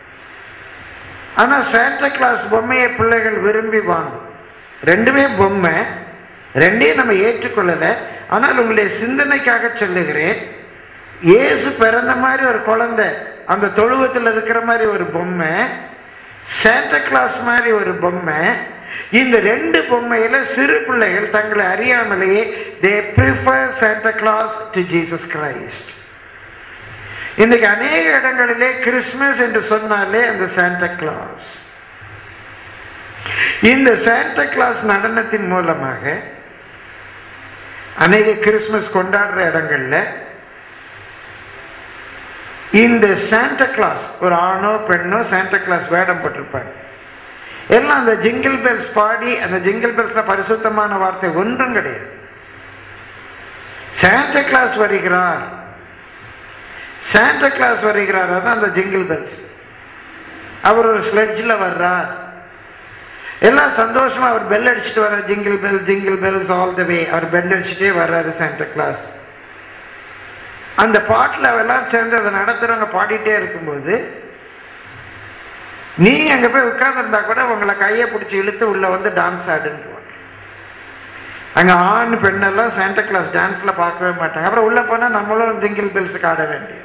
ஆனா சாண்டா கிளாஸ் பொம்மையை பிள்ளைகள் விரும்பி வாங்கும் ரெண்டுமே பொம்மை ரெண்டையும் நம்ம ஏற்றுக்கொள்ளல ஆனால் உங்களுடைய சிந்தனைக்காக சொல்லுகிறேன் இயேசு பிறந்த மாதிரி ஒரு குழந்தை அந்த தொழுவத்தில் இருக்கிற மாதிரி ஒரு பொம்மை சாண்டா கிளாஸ் மாதிரி ஒரு பொம்மை இந்த ரெண்டு பொம்மையில சிறு பிள்ளைகள் தங்களை அறியாமலேயே they prefer Santa Claus to Jesus Christ இன்னைக்கு அநேக இடங்களிலே கிறிஸ்மஸ் என்று சொன்னாலே அந்த சாண்டா கிளாஸ் இந்த சாண்டா கிளாஸ் நடனத்தின் மூலமாக அநேக கிறிஸ்மஸ் கொண்டாடுற இடங்கள்ல இந்த சாண்டா கிளாஸ் ஒரு ஆணோ பெண்ணோ சாண்டா கிளாஸ் வேடம் போட்டிருப்பாங்க எல்லாம் அந்த ஜிங்கிள் பெல்ஸ் பாடி அந்த ஜிங்கிள் பெல்ஸ்ல பரிசுத்தமான வார்த்தை ஒன்றும் கிடையாது சாண்டா கிளாஸ் வருகிறார் சாண்டா கிளாஸ் வருகிறார் அதான் அந்த ஜிங்கிள் பெல்ஸ் அவர் ஒரு ஸ்லெட்ஜில் வர்றார் எல்லாம் சந்தோஷமா அவர் பெல் அடிச்சுட்டு வர jingle bell jingle bells all the way அவர் பெல் அடிச்சுட்டே வர்றாரு சாண்டா கிளாஸ் அந்த பாட்டில் எல்லாம் சேர்ந்து அதை நடத்துறவங்க பாடிட்டே இருக்கும்போது நீ அங்க போய் உட்கார்ந்துருந்தா கூட உங்களை கையை பிடிச்சி இழுத்து உள்ள வந்து டான்ஸ் ஆடுன்னு அங்க ஆண் பெண்ணெல்லாம் சாண்டா கிளாஸ் டான்ஸ்ல பார்க்கவே மாட்டாங்க அப்புறம் உள்ள போனா நம்மளும் ஜிங்கிள் பெல்ஸுக்கு ஆட வேண்டியது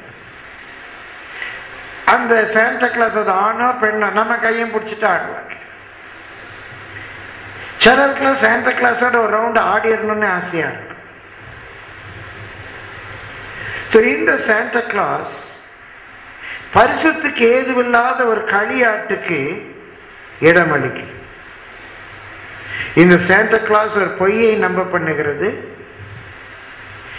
அந்த சாண்டா கிளாஸ் அது ஆணோ பெண்ணோ நம்ம கையும் பிடிச்சிட்டு ஆடுவாங்க சிலருக்குலாம் சாண்டா கிளாஸோட ஒரு ரவுண்டு ஆடிடணும்னு ஆசையா இருக்கும் ஸோ இந்த சாண்டா கிளாஸ் பரிசுத்துக்கு ஏதுவில்லாத ஒரு களியாட்டுக்கு இடம் அளிக்குது இந்த சாண்டா கிளாஸ் ஒரு பொய்யை நம்ப பண்ணுகிறது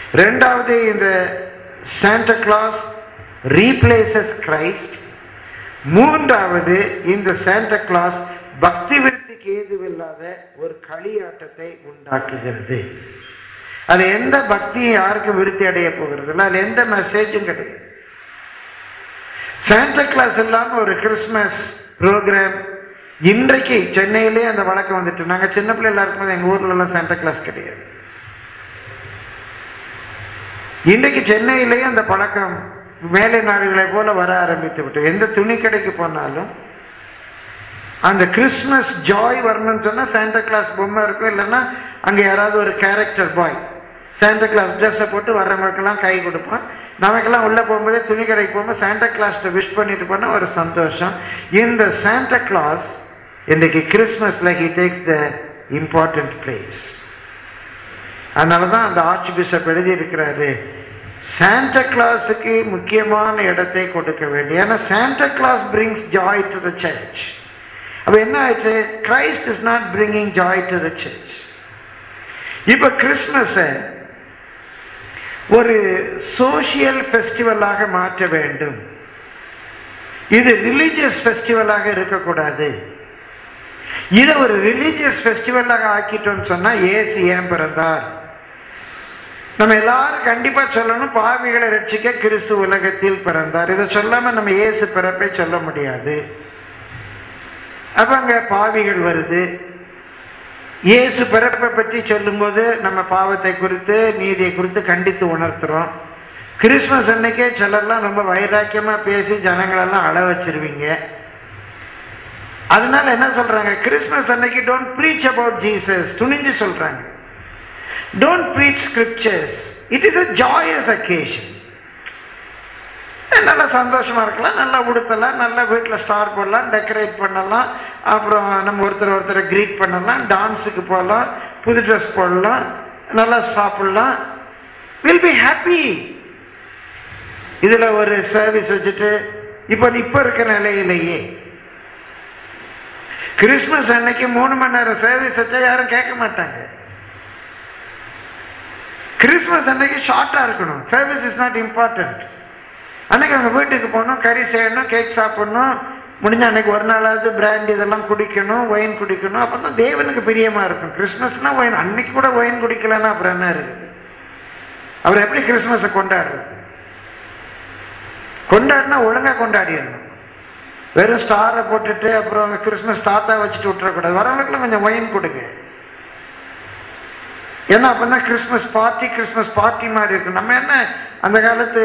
ரெண்டாவது இந்த சாண்டா கிளாஸ் ரீப்ளேசஸ் கிரைஸ்ட் மூன்றாவது இந்த சாண்டா கிளாஸ் பக்தி விருத்திக்கு ஏதுவில்லாத ஒரு களியாட்டத்தை உண்டாக்குகிறது அது எந்த பக்தியும் யாருக்கும் விருத்தி அடைய போகிறது இல்லை அதுல எந்த மெசேஜும் கிடையாது சாண்டா கிளாஸ் இல்லாம ஒரு கிறிஸ்மஸ் ப்ரோக்ராம் இன்றைக்கு சென்னையிலே அந்த வழக்கம் வந்துட்டு நாங்க சின்ன பிள்ளைல இருக்கும்போது எங்க ஊர்ல எல்லாம் சாண்டா கிளாஸ் கிடையாது இன்றைக்கு சென்னையிலேயே அந்த பழக்கம் மேலை நாடுகளை போல வர ஆரம்பித்து விட்டு எந்த துணி கடைக்கு போனாலும் அந்த கிறிஸ்மஸ் ஜாய் வரணும்னு சொன்னா சாண்டா கிளாஸ் பொம்மை இருக்கும் இல்லைன்னா அங்க யாராவது ஒரு கேரக்டர் பாய் சாண்டா கிளாஸ் ட்ரெஸ்ஸை போட்டு வர்றவங்களுக்கெல்லாம் கை கொடுப்பான் நமக்கெல்லாம் உள்ள போகும்போதே துணி கடைக்கு போகும்போது சாண்டா கிளாஸ்ட்ட விஷ் பண்ணிட்டு போனா ஒரு சந்தோஷம் இந்த சாண்டா கிளாஸ் இன்றைக்கு கிறிஸ்மஸ்ல he takes the important place அதனால தான் அந்த ஆர்ச் பிஷப் எழுதியிருக்கிறாரு சாண்டா கிளாஸுக்கு முக்கியமான இடத்தை கொடுக்க வேண்டிய ஏன்னா Santa Claus brings joy to the church அப்போ என்ன ஆயிடுச்சு Christ is not bringing joy to the church இப்போ கிறிஸ்மஸை ஒரு சோஷியல் ஃபெஸ்டிவலாக மாற்ற வேண்டும் இது ரிலீஜியஸ் ஃபெஸ்டிவலாக இருக்கக்கூடாது இதை ஒரு ரிலீஜியஸ் ஃபெஸ்டிவலாக ஆக்கிட்டோம்னு சொன்னா ஏசு ஏன் பிறந்தார் நம்ம எல்லாரும் கண்டிப்பா சொல்லணும் பாவிகளை ரட்சிக்க கிறிஸ்து உலகத்தில் பிறந்தார் இதை சொல்லாம நம்ம இயேசு பிறப்பை சொல்ல முடியாது அப்ப அங்க பாவிகள் வருது இயேசு பிறப்பை பற்றி சொல்லும்போது நம்ம பாவத்தை குறித்து நீதியை குறித்து கண்டித்து உணர்த்துறோம் கிறிஸ்மஸ் அன்னைக்கே சிலர்லாம் ரொம்ப வைராக்கியமா பேசி ஜனங்களெல்லாம் அழ வச்சிருவீங்க அதனால என்ன சொல்றாங்க கிறிஸ்மஸ் அன்னைக்கு டோன்ட் ப்ரீச் அபவுட் ஜீசஸ் துணிஞ்சு சொல்றாங்க don't preach scriptures it is a joyous occasion நல்லா சந்தோஷமா இருக்கலாம் நல்லா உடுத்தலாம் நல்லா வீட்டில் ஸ்டார் போடலாம் டெக்கரேட் பண்ணலாம் அப்புறம் நம்ம ஒருத்தர் ஒருத்தரை க்ரீட் பண்ணலாம் டான்ஸுக்கு போகலாம் புது ட்ரெஸ் போடலாம் நல்லா சாப்பிடலாம் வில் பி ஹாப்பி இதில் ஒரு சர்வீஸ் வச்சுட்டு இப்போ இப்போ இருக்கிற நிலையிலேயே கிறிஸ்மஸ் அன்னைக்கு மூணு மணி நேரம் சர்வீஸ் வச்சா யாரும் கேட்க மாட்டாங்க கிறிஸ்மஸ் அன்னைக்கு ஷார்ட்டாக இருக்கணும் சர்வீஸ் இஸ் நாட் இம்பார்ட்டன்ட் அன்னைக்கு அவங்க வீட்டுக்கு போகணும் கறி செய்யணும் கேக் சாப்பிடணும் முடிஞ்ச அன்னைக்கு ஒரு நாளாவது பிராண்ட் இதெல்லாம் குடிக்கணும் ஒயின் குடிக்கணும் அப்போ தான் தேவனுக்கு பிரியமாக இருக்கும் கிறிஸ்மஸ்னா ஒயின் அன்னைக்கு கூட ஒயின் குடிக்கலன்னா அப்புறம் என்ன இருக்குது அவர் எப்படி கிறிஸ்மஸை கொண்டாடுறது கொண்டாடினா ஒழுங்காக கொண்டாடிடணும் வெறும் ஸ்டாரை போட்டுட்டு அப்புறம் கிறிஸ்மஸ் தாத்தா வச்சுட்டு விட்டுறக்கூடாது வரவங்களுக்குலாம் கொஞ்சம் ஒயின் கொடுங்க ஏன்னா அப்போ கிறிஸ்மஸ் பார்ட்டி கிறிஸ்மஸ் பார்ட்டி மாதிரி இருக்கும் நம்ம என்ன அந்த காலத்து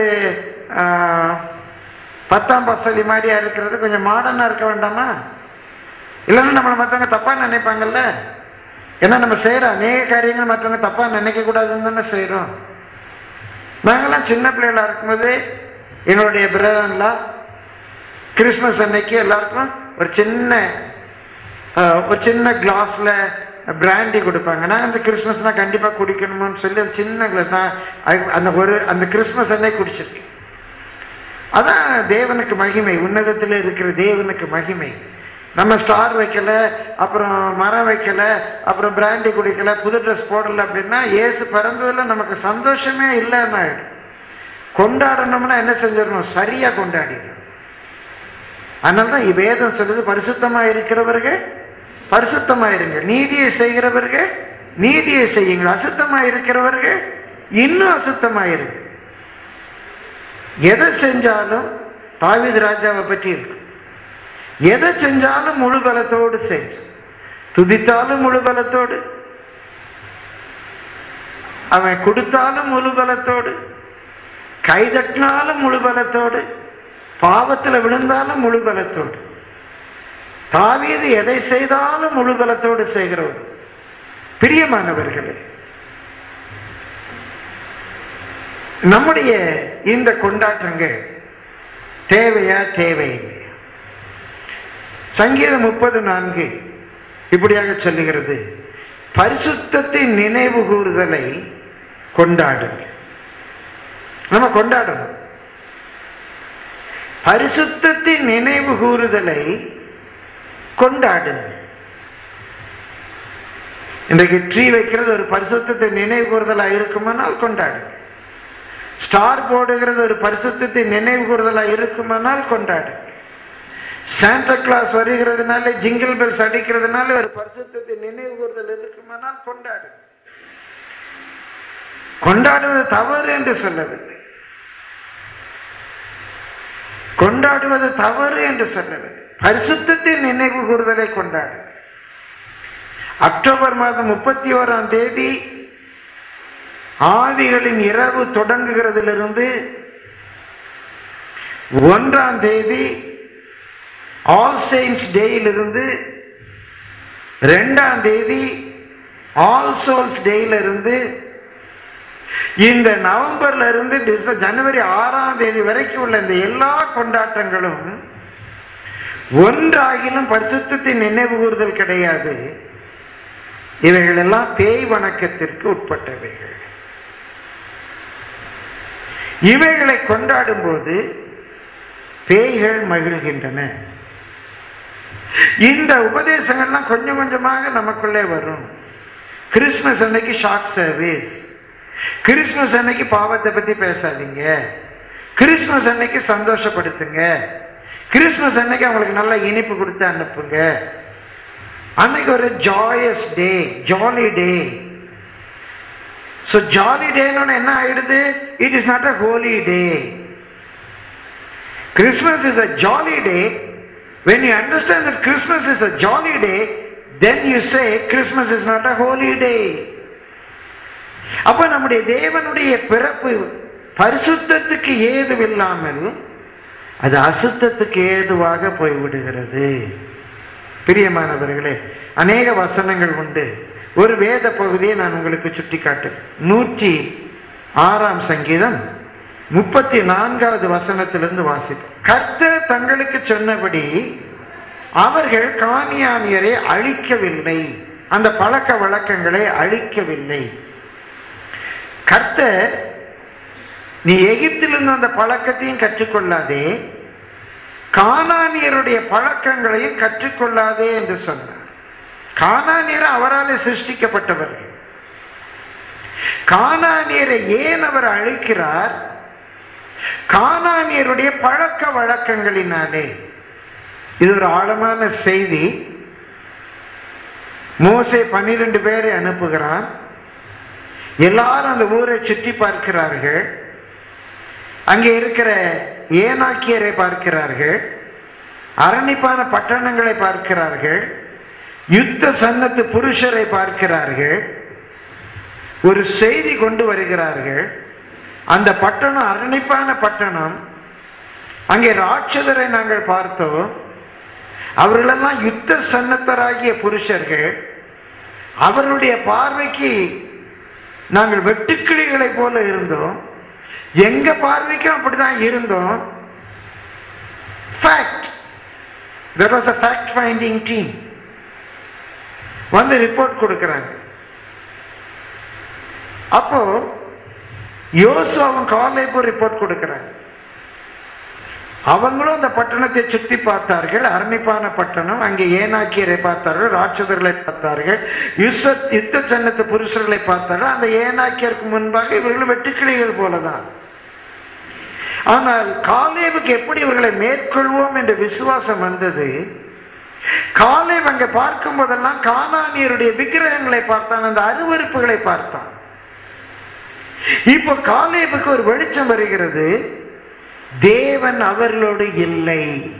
பத்தாம் பசலி மாதிரியா இருக்கிறது கொஞ்சம் மாடர்னாக இருக்க வேண்டாமா இல்லைன்னா நம்மளை மற்றவங்க தப்பாக நினைப்பாங்கல்ல ஏன்னா நம்ம செய்கிறோம் அநேக காரியங்கள் மற்றவங்க தப்பாக நினைக்கக்கூடாதுன்னு தானே செய்கிறோம் நாங்கள்லாம் சின்ன பிள்ளைகளாக இருக்கும்போது எங்களுடைய பிரதர்லாம் கிறிஸ்மஸ் அன்னைக்கு எல்லாருக்கும் ஒரு சின்ன ஒரு சின்ன கிளாஸில் பிராண்டி கொடுப்பாங்க நான் அந்த கிறிஸ்மஸ்னால் கண்டிப்பாக குடிக்கணுமோன்னு சொல்லி ஒரு சின்ன கிளாஸ் நான் அந்த ஒரு அந்த கிறிஸ்மஸ் அன்னைக்கு குடிச்சிருக்கேன் அதான் தேவனுக்கு மகிமை உன்னதத்தில் இருக்கிற தேவனுக்கு மகிமை நம்ம ஸ்டார் வைக்கல அப்புறம் மரம் வைக்கல அப்புறம் பிராண்டி குடிக்கல புது ட்ரெஸ் போடல அப்படின்னா ஏசு பிறந்ததுல நமக்கு சந்தோஷமே இல்லைன்னு ஆயிடும் கொண்டாடணும்னா என்ன செஞ்சிடணும் சரியா கொண்டாடிடணும் அதனால தான் வேதம் சொல்லுது பரிசுத்தமா இருக்கிறவர்கள் பரிசுத்தமா இருங்க நீதியை செய்கிறவர்கள் நீதியை செய்யுங்கள் அசுத்தமா இருக்கிறவர்கள் இன்னும் அசுத்தமா இருங்க எதை செஞ்சாலும் தாவித ராஜாவை பற்றி இருக்கு எதை செஞ்சாலும் முழு பலத்தோடு செஞ்சு துதித்தாலும் முழு பலத்தோடு அவன் கொடுத்தாலும் முழு பலத்தோடு கைதட்டினாலும் முழு பலத்தோடு பாவத்தில் விழுந்தாலும் முழு பலத்தோடு தாவீது எதை செய்தாலும் முழு பலத்தோடு செய்கிறவர் பிரியமானவர்களே நம்முடைய இந்த கொண்டாட்டங்கள் தேவையா தேவையில்லை சங்கீதம் முப்பது நான்கு இப்படியாக சொல்லுகிறது பரிசுத்தத்தின் நினைவு கூறுதலை கொண்டாடுங்கள் நம்ம கொண்டாடணும் பரிசுத்தத்தின் நினைவு கூறுதலை கொண்டாடுங்கள் இன்றைக்கு ட்ரீ வைக்கிறது ஒரு பரிசுத்தத்தை நினைவு கூறுதலா இருக்குமானால் கொண்டாடுங்க ஸ்டார் போடுகிறது ஒரு பரிசுத்தத்தை நினைவு கூறுதலா இருக்குமானால் கொண்டாடு சாண்டா கிளாஸ் வருகிறதுனால ஜிங்கிள் பெல்ஸ் அடிக்கிறதுனால ஒரு பரிசுத்தத்தை நினைவு கூறுதல் இருக்குமானால் கொண்டாடு கொண்டாடுவது தவறு என்று சொல்லவில்லை கொண்டாடுவது தவறு என்று சொல்லவில்லை பரிசுத்தத்தின் நினைவு கூறுதலை கொண்டாடு அக்டோபர் மாதம் முப்பத்தி ஓராம் தேதி ஆவிகளின் இரவு தொடங்குகிறதிலிருந்து ஒன்றாம் தேதி ஆல் செயின்ஸ் டேயிலிருந்து ரெண்டாம் தேதி ஆல் சோல்ஸ் டேயிலிருந்து இந்த நவம்பர்ல இருந்து டிச- ஜனவரி ஆறாம் தேதி வரைக்கும் உள்ள இந்த எல்லா கொண்டாட்டங்களும் ஒன்றாகிலும் பரிசுத்தத்தின் நினைவு கூறுதல் கிடையாது இவைகள் எல்லாம் பேய் வணக்கத்திற்கு உட்பட்டவைகள் இவைகளை கொண்டாடும் போது பேய்கள் மகிழ்கின்றன இந்த உபதேசங்கள்லாம் கொஞ்சம் கொஞ்சமாக நமக்குள்ளே வரும் கிறிஸ்மஸ் அன்னைக்கு ஷார்ட் சர்வீஸ் கிறிஸ்மஸ் அன்னைக்கு பாவத்தை பத்தி பேசாதீங்க கிறிஸ்மஸ் அன்னைக்கு சந்தோஷப்படுத்துங்க கிறிஸ்மஸ் அன்னைக்கு அவங்களுக்கு நல்ல இனிப்பு கொடுத்து அனுப்புங்க அன்னைக்கு ஒரு joyous day jolly day so jolly டேன்னு என்ன ஆயிடுது it is not a holy day Christmas is a jolly day when you understand that Christmas is a jolly day, then you say Christmas is not a holy day. அப்ப நம்முடைய தேவனுடைய பிறப்பு பரிசுத்தத்துக்கு ஏதுவில்லாமல் அது அசுத்தத்துக்கு ஏதுவாக போய்விடுகிறது பிரியமானவர்களே அநேக வசனங்கள் உண்டு ஒரு வேத பகுதியை நான் உங்களுக்கு சுட்டி காட்டு நூற்றி ஆறாம் சங்கீதம் முப்பத்தி நான்காவது வசனத்திலிருந்து வாசிப்போம் கர்த்தர் தங்களுக்கு சொன்னபடி அவர்கள் காணியானியரை அழிக்கவில்லை அந்த பழக்க வழக்கங்களை அழிக்கவில்லை கர்த்தர் நீ எகிப்திலிருந்து அந்த பழக்கத்தையும் கற்றுக்கொள்ளாதே கானானியருடைய பழக்கங்களையும் கற்றுக்கொள்ளாதே என்று சொன்னார் கானானியர் அவராலே சிருஷ்டிக்கப்பட்டவர்கள் கானானியரை ஏன் அவர் அழைக்கிறார் கானானியருடைய பழக்க வழக்கங்களினாலே இது ஒரு ஆழமான செய்தி மோசே பன்னிரண்டு பேரை அனுப்புகிறான் எல்லாரும் அந்த ஊரை சுற்றி பார்க்கிறார்கள் அங்கே இருக்கிற ஏனாக்கியரை பார்க்கிறார்கள் அரணிப்பான பட்டணங்களை பார்க்கிறார்கள் யுத்த சன்னத்து புருஷரை பார்க்கிறார்கள் ஒரு செய்தி கொண்டு வருகிறார்கள் அந்த பட்டணம் அரணிப்பான பட்டணம் அங்கே ராட்சதரை நாங்கள் பார்த்தோம் அவர்களெல்லாம் யுத்த சன்னத்தராகிய புருஷர்கள் அவர்களுடைய பார்வைக்கு நாங்கள் வெட்டுக்கிளிகளை போல இருந்தோம் எங்க பார்வைக்கும் அப்படிதான் இருந்தோம் fact there was a fact finding team வந்து ரிப்போர்ட் கொடுக்குறாங்க அப்போ யோசுவாவும் காலேபு ரிப்போர்ட் கொடுக்குறாங்க அவங்களும் அந்த பட்டணத்தை சுற்றி பார்த்தார்கள் அரணிப்பான பட்டணம் அங்கே ஏனாக்கியரை பார்த்தார்கள் ராட்சதர்களை பார்த்தார்கள் யுத்த யுத்த சன்னத்து புருஷர்களை பார்த்தார்கள் அந்த ஏனாக்கியருக்கு முன்பாக இவர்கள் வெட்டுக்கிளிகள் போலதான் ஆனால் காலேவுக்கு எப்படி இவர்களை மேற்கொள்வோம் என்ற விசுவாசம் வந்தது காலேவ் அங்கே பார்க்கும் போதெல்லாம் கானானியருடைய விக்கிரகங்களை பார்த்தான் அந்த அருவருப்புகளை பார்த்தான் இப்போ காலேவுக்கு ஒரு வெளிச்சம் வருகிறது தேவன் அவர்களோடு இல்லை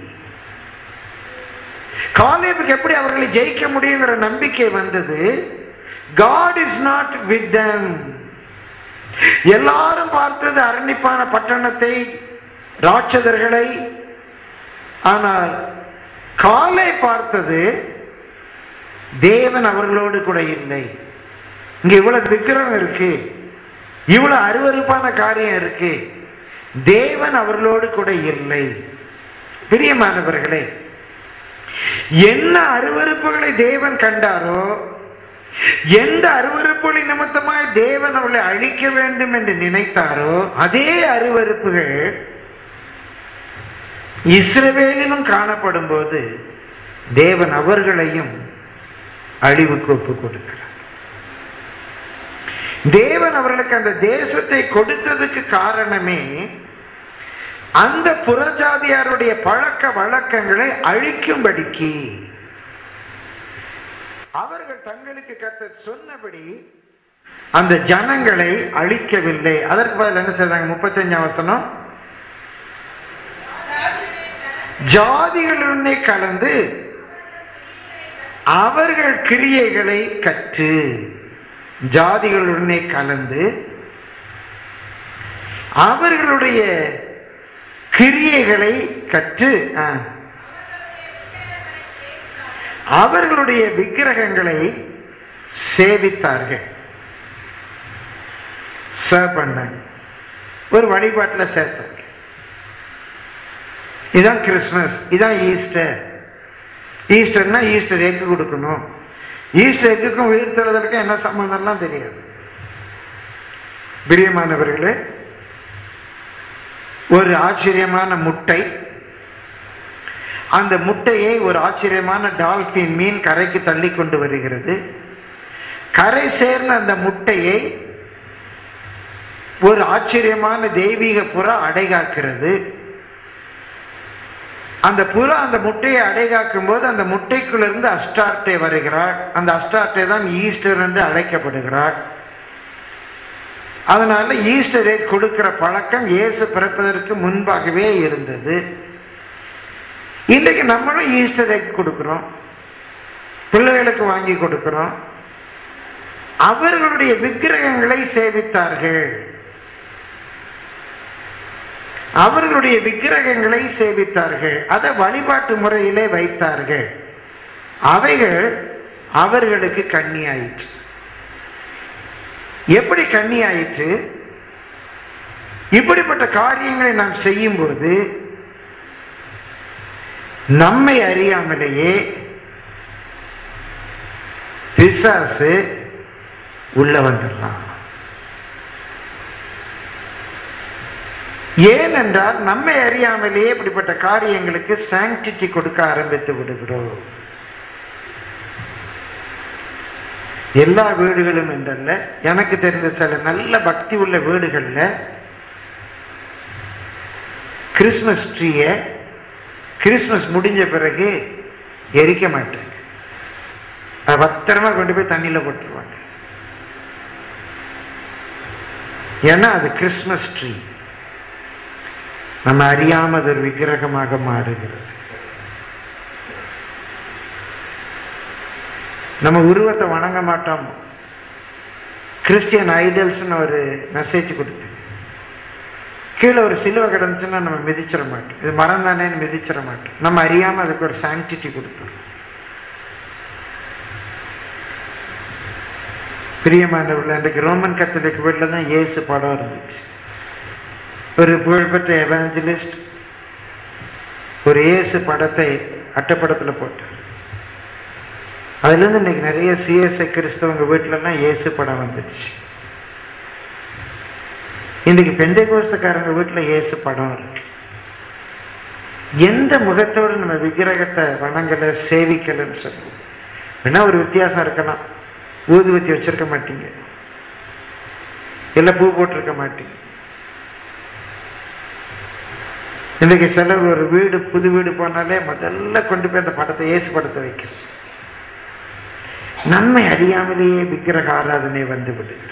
காலேபுக்கு எப்படி அவர்களை ஜெயிக்க முடியுங்கிற நம்பிக்கை வந்தது God is not with them எல்லாரும் பார்த்தது அரணிப்பான பட்டணத்தை ராட்சதர்களை ஆனால் காலை பார்த்தது தேவன் அவர்களோடு கூட இல்லை இங்க இவ்வளவு விக்கிரகம் இருக்கு இவ்வளவு அருவருப்பான காரியம் இருக்கு தேவன் அவர்களோடு கூட இல்லை பிரியமானவர்களே என்ன அருவருப்புகளை தேவன் கண்டாரோ எந்த அருவருப்புகளின் நிமித்தமாய் தேவன் அவளை அழிக்க வேண்டும் என்று நினைத்தாரோ அதே அருவருப்புகள் இஸ்ரவேலிலும் காணப்படும் போது தேவன் அவர்களையும் அழிவுக்கு ஒப்பு கொடுக்கிறார் தேவன் அவர்களுக்கு அந்த தேசத்தை கொடுத்ததுக்கு காரணமே அந்த புறஜாதியாருடைய பழக்க வழக்கங்களை அழிக்கும்படிக்கு அவர்கள் தங்களுக்கு கத்த சொன்னபடி அந்த ஜனங்களை அழிக்கவில்லை அதற்கு பதில் என்ன செய்தாங்க முப்பத்தஞ்சாம் வசனம் ஜாதிகளுடனே கலந்து அவர்கள் கிரியைகளை கற்று ஜாதிகளுடனே கலந்து அவர்களுடைய கிரியைகளை கற்று ஆ, அவர்களுடைய விக்கிரகங்களை சேவித்தார்கள் சர்வ் பண்ணாங்க ஒரு வழிபாட்டில் சேர்த்தாங்க இதான் கிறிஸ்மஸ் இதான் ஈஸ்டர் ஈஸ்டர்னா ஈஸ்டர் எக்கு கொடுக்கணும் ஈஸ்டர் எக்குக்கும் உயிர் தருவதற்கும் என்ன சம்பந்தம்லாம் தெரியாது பிரியமானவர்களே ஒரு ஆச்சரியமான முட்டை அந்த முட்டையை ஒரு ஆச்சரியமான டால்பின் மீன் கரைக்கு தள்ளி கொண்டு வருகிறது கரை சேர்ந்த அந்த முட்டையை ஒரு ஆச்சரியமான தெய்வீக புறா அடைகாக்கிறது அந்த புறா அந்த முட்டையை அடைகாக்கும் போது அந்த முட்டைக்குள்ளிருந்து அஸ்டார்டே வருகிறார் அந்த அஸ்டார்டே தான் ஈஸ்டர் என்று அழைக்கப்படுகிறார் அதனால ஈஸ்டர் எக் கொடுக்கிற பழக்கம் இயேசு பிறப்பதற்கு முன்பாகவே இருந்தது இன்றைக்கு நம்மளும் ஈஸ்டர் எக் கொடுக்கிறோம் பிள்ளைகளுக்கு வாங்கி கொடுக்கிறோம் அவர்களுடைய விக்கிரகங்களை சேவித்தார்கள் அவர்களுடைய விக்கிரகங்களை சேவித்தார்கள் அதை வழிபாட்டு முறையிலே வைத்தார்கள் அவைகள் அவர்களுக்கு கண்ணியாயிற்று எப்படி கண்ணியாயிற்று இப்படிப்பட்ட காரியங்களை நாம் செய்யும்போது நம்மை அறியாமலேயே பிசாசு உள்ள வந்துடலாம் ஏனென்றால் நம்மை அறியாமலேயே இப்படிப்பட்ட காரியங்களுக்கு சாங்டிட்டி கொடுக்க ஆரம்பித்து விடுகிறோம் எல்லா வீடுகளும் என்றல்ல எனக்கு தெரிந்த சில நல்ல பக்தி உள்ள வீடுகள்ல கிறிஸ்மஸ் ட்ரீயை கிறிஸ்மஸ் முடிஞ்ச பிறகு எரிக்க மாட்டாங்க அதை பத்திரமா கொண்டு போய் தண்ணியில போட்டுருவாங்க ஏன்னா அது கிறிஸ்மஸ் ட்ரீ நம்ம அறியாம அது ஒரு விக்கிரகமாக மாறுகிறது நம்ம உருவத்தை வணங்க மாட்டோம் கிறிஸ்டியன் ஐடல்ஸ்னு ஒரு மெசேஜ் கொடுத்து கீழே ஒரு சிலுவை கிடந்துச்சுன்னா நம்ம மிதிச்சிட மாட்டோம் இது மரம் தானேன்னு மிதிச்சிட மாட்டோம் நம்ம அறியாம அதுக்கு ஒரு சாங்டிட்டி கொடுத்தோம் பிரியமானவர்கள் அன்றைக்கு ரோமன் கத்தோலிக் வீட்டில் தான் இயேசு படம் இருந்துச்சு ஒரு புகழ்பெற்ற எவாஞ்சலிஸ்ட் ஒரு இயேசு படத்தை அட்டைப்படத்தில் போட்டார் அதுலேருந்து இன்னைக்கு நிறைய சிஎஸ்ஐ கிறிஸ்தவங்க வீட்டிலலாம் இயேசு படம் வந்துடுச்சு இன்னைக்கு பெந்தை கோஸ்தக்காரங்க வீட்டில் இயேசு படம் இருக்கு எந்த முகத்தோடு நம்ம விக்கிரகத்தை வணங்கலை சேவிக்கலைன்னு சொல்லுவோம் வேணா ஒரு வித்தியாசம் இருக்கலாம் ஊதுவத்தி வச்சிருக்க மாட்டீங்க இல்லை பூ போட்டிருக்க மாட்டீங்க இன்னைக்கு சிலர் ஒரு வீடு புது வீடு போனாலே முதல்ல கொண்டு போய் அந்த படத்தை இயேசு படத்தை வைக்கிறது நம்மை அறியாமலேயே விக்கிரக ஆராதனை வந்து விடுகிறது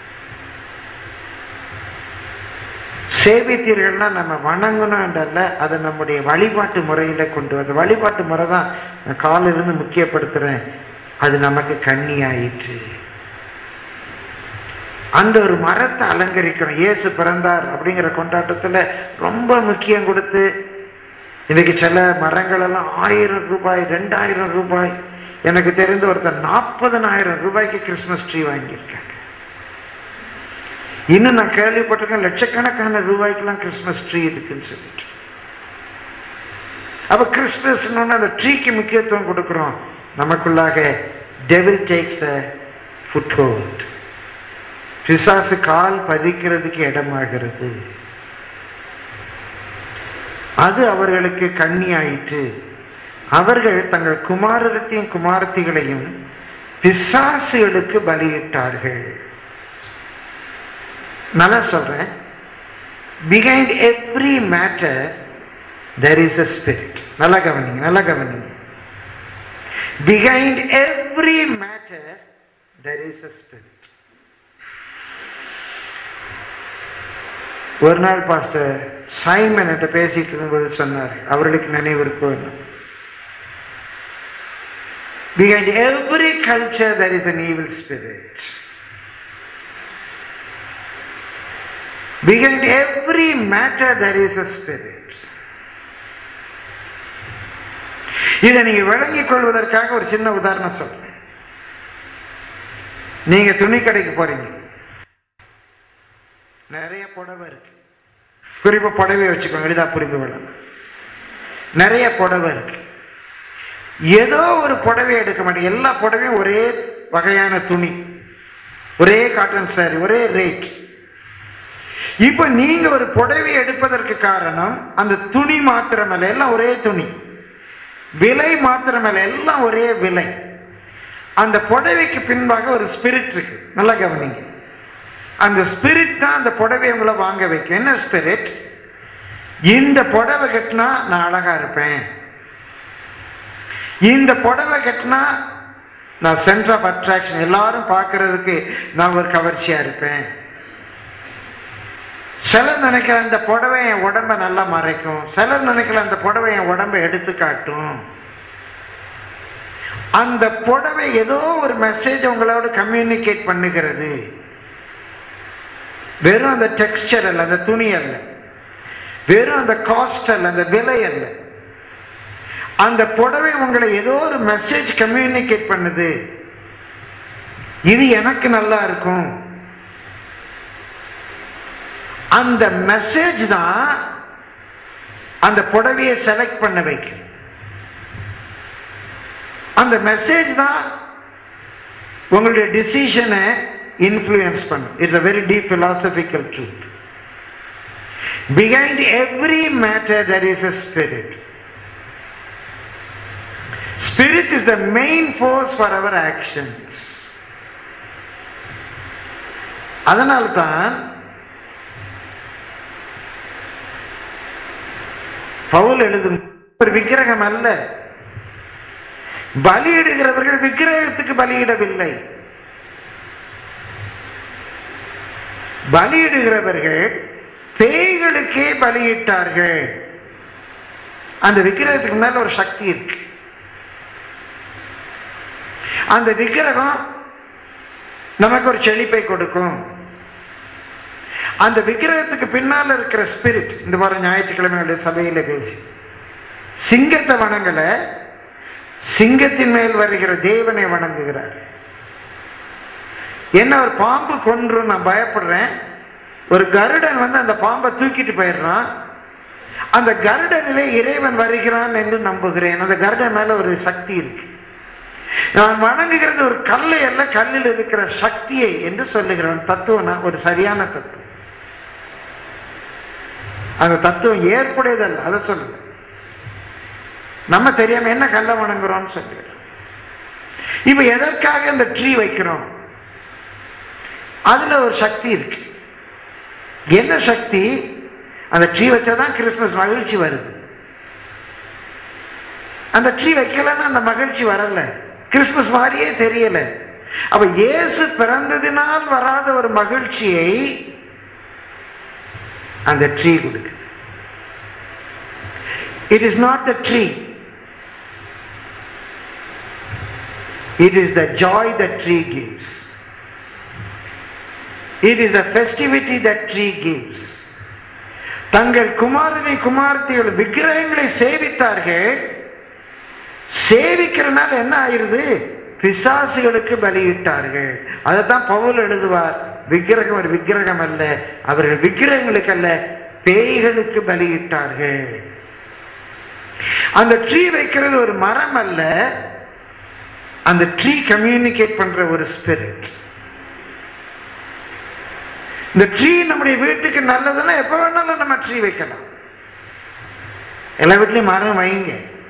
சேவித்தீர்கள்னா நம்ம வணங்கணும் என்றல்ல அதை நம்முடைய வழிபாட்டு முறையில கொண்டு வந்து வழிபாட்டு முறை தான் நான் காலிலிருந்து முக்கியப்படுத்துறேன் அது நமக்கு கண்ணி ஆயிற்று அந்த ஒரு மரத்தை அலங்கரிக்கணும் இயேசு பிறந்தார் அப்படிங்கிற கொண்டாட்டத்துல ரொம்ப முக்கியம் கொடுத்து இன்னைக்கு சில மரங்கள் எல்லாம் ஆயிரம் ரூபாய் ரெண்டாயிரம் ரூபாய் எனக்கு தெரிந்த ஒருத்தர் நாற்பதனாயிரம் ரூபாய்க்கு கிறிஸ்மஸ் ட்ரீ வாங்கியிருக்காங்க இன்னும் நான் கேள்விப்பட்டிருக்கேன் லட்சக்கணக்கான ரூபாய்க்கெல்லாம் கிறிஸ்மஸ் ட்ரீ இருக்குன்னு சொல்லிட்டு அப்ப கிறிஸ்மஸ்னு அந்த ட்ரீக்கு முக்கியத்துவம் கொடுக்கிறோம் நமக்குள்ளாக devil takes a foothold பிசாசு கால் பதிக்கிறதுக்கு இடமாகிறது அது அவர்களுக்கு கண்ணி ஆயிற்று அவர்கள் தங்கள் குமாரத்தையும் குமாரத்திகளையும் பிசாசுகளுக்கு பலியிட்டார்கள் நல்லா சொல்றேன் behind every matter there is a spirit நல்லா கவனிங்க நல்லா கவனிங்க behind every matter there is a spirit ஒரு நாள் பாஸ்டர் சைமன் என்கிட்ட பேசிட்டு இருக்கும்போது சொன்னார் அவர்களுக்கு நினைவு இருக்கும் Behind every culture, there is an evil spirit. Behind every matter, there is a spirit. இதை நீங்க விளங்கிக் கொள்வதற்காக ஒரு சின்ன உதாரணம் சொல்றேன் நீங்க துணி கடைக்கு போறீங்க நிறைய புடவை இருக்கு குறிப்பா புடவை வச்சுக்கோங்க எளிதா புரிந்து கொள்ளலாம் நிறைய புடவை இருக்கு ஏதோ ஒரு புடவை எடுக்க மாட்டேங்க எல்லா புடவையும் ஒரே வகையான துணி ஒரே காட்டன் சாரி ஒரே ரேட் இப்ப நீங்க ஒரு புடவை எடுப்பதற்கு காரணம் அந்த துணி மாத்திரமல்ல எல்லாம் ஒரே துணி விலை மாத்திரமல்ல எல்லாம் ஒரே விலை அந்த புடவைக்கு பின்பாக ஒரு ஸ்பிரிட் இருக்கு நல்லா கவனிங்க அந்த ஸ்பிரிட் தான் அந்த புடவை உங்களை வாங்க வைக்கும் என்ன ஸ்பிரிட் இந்த புடவை கட்டினா நான் அழகா இருப்பேன் இந்த புடவை கட்டினா நான் சென்டர் ஆஃப் அட்ராக்ஷன் எல்லாரும் பார்க்கறதுக்கு நான் ஒரு கவர்ச்சியா இருப்பேன் சிலர் நினைக்கிற அந்த புடவை என் உடம்ப நல்லா மறைக்கும் சிலர் நினைக்கிற அந்த புடவை என் உடம்பை எடுத்து காட்டும் அந்த புடவை ஏதோ ஒரு மெசேஜ் உங்களோட கம்யூனிகேட் பண்ணுகிறது வெறும் அந்த டெக்ஸ்டர் அல்ல அந்த துணி அல்ல வெறும் அந்த காஸ்ட் அல்ல அந்த விலை அல்ல அந்த புடவை உங்களை ஏதோ ஒரு மெசேஜ் கம்யூனிகேட் பண்ணுது இது எனக்கு நல்லா இருக்கும் அந்த மெசேஜ் தான் அந்த புடவையை செலக்ட் பண்ண வைக்கும் அந்த மெசேஜ் தான் உங்களுடைய டிசிஷனை இன்ஃப்ளூயன்ஸ் பண்ணும் it's a very deep philosophical truth behind every matter there is a spirit Spirit is the main force for our actions. அதனால்தான் பவுல் எழுதும் ஒரு விக்கிரகம் அல்ல பலியிடுகிறவர்கள் விக்கிரகத்துக்கு பலியிடவில்லை பலியிடுகிறவர்கள் பேய்களுக்கே பலியிட்டார்கள் அந்த விக்கிரகத்துக்கு மேல ஒரு சக்தி இருக்கு அந்த விக்கிரகம் நமக்கு ஒரு செழிப்பை கொடுக்கும் அந்த விக்கிரகத்துக்கு பின்னால இருக்கிற ஸ்பிரிட் இந்த வாரம் ஞாயிற்றுக்கிழமை சபையில பேசி சிங்கத்தை வணங்கல சிங்கத்தின் மேல் வருகிற தேவனை வணங்குகிறார் என்ன ஒரு பாம்பு கொன்று நான் பயப்படுறேன் ஒரு கருடன் வந்து அந்த பாம்பை தூக்கிட்டு போயிடுறான் அந்த கருடனிலே இறைவன் வருகிறான் என்று நம்புகிறேன் அந்த கருடன் மேல ஒரு சக்தி இருக்கு நான் வணங்குகிறது ஒரு கல்லை அல்ல கல்லில் இருக்கிற சக்தியை என்று சொல்லுகிறேன் தத்துவம் ஒரு சரியான தத்துவம் அந்த தத்துவம் ஏற்புடையதல்ல அதை சொல்லுங்க நம்ம தெரியாம என்ன கல்லை வணங்குறோம்னு சொல்லுகிறோம் இப்ப எதற்காக இந்த ட்ரீ வைக்கிறோம் அதுல ஒரு சக்தி இருக்கு என்ன சக்தி அந்த ட்ரீ வச்சாதான் கிறிஸ்துமஸ் மகிழ்ச்சி வருது அந்த ட்ரீ வைக்கலன்னா அந்த மகிழ்ச்சி வரல கிறிஸ்துமஸ் மாதிரியே தெரியல அப்ப இயேசு பிறந்ததினால் வராத ஒரு மகிழ்ச்சியை அந்த ட்ரீ கொடுக்கு it is not the tree it is the joy the tree gives it is a festivity the tree gives தங்கள் குமாரனை குமாரத்தையோட விக்கிரகங்களை சேவித்தார்கள் சேவிக்கிறனால என்ன ஆயிருது பிசாசுகளுக்கு பலியிட்டார்கள் அதைத்தான் பவுல் எழுதுவார் விக்கிரகம் ஒரு விக்கிரகம் அல்ல அவர்கள் விக்கிரகங்களுக்கு அல்ல பேய்களுக்கு பலியிட்டார்கள் அந்த ட்ரீ வைக்கிறது ஒரு மரம் அல்ல அந்த ட்ரீ கம்யூனிகேட் பண்ற ஒரு ஸ்பிரிட் இந்த ட்ரீ நம்முடைய வீட்டுக்கு நல்லதுன்னா எப்ப வேணாலும் நம்ம ட்ரீ வைக்கலாம் எல்லா வீட்லயும் மரம் வைங்க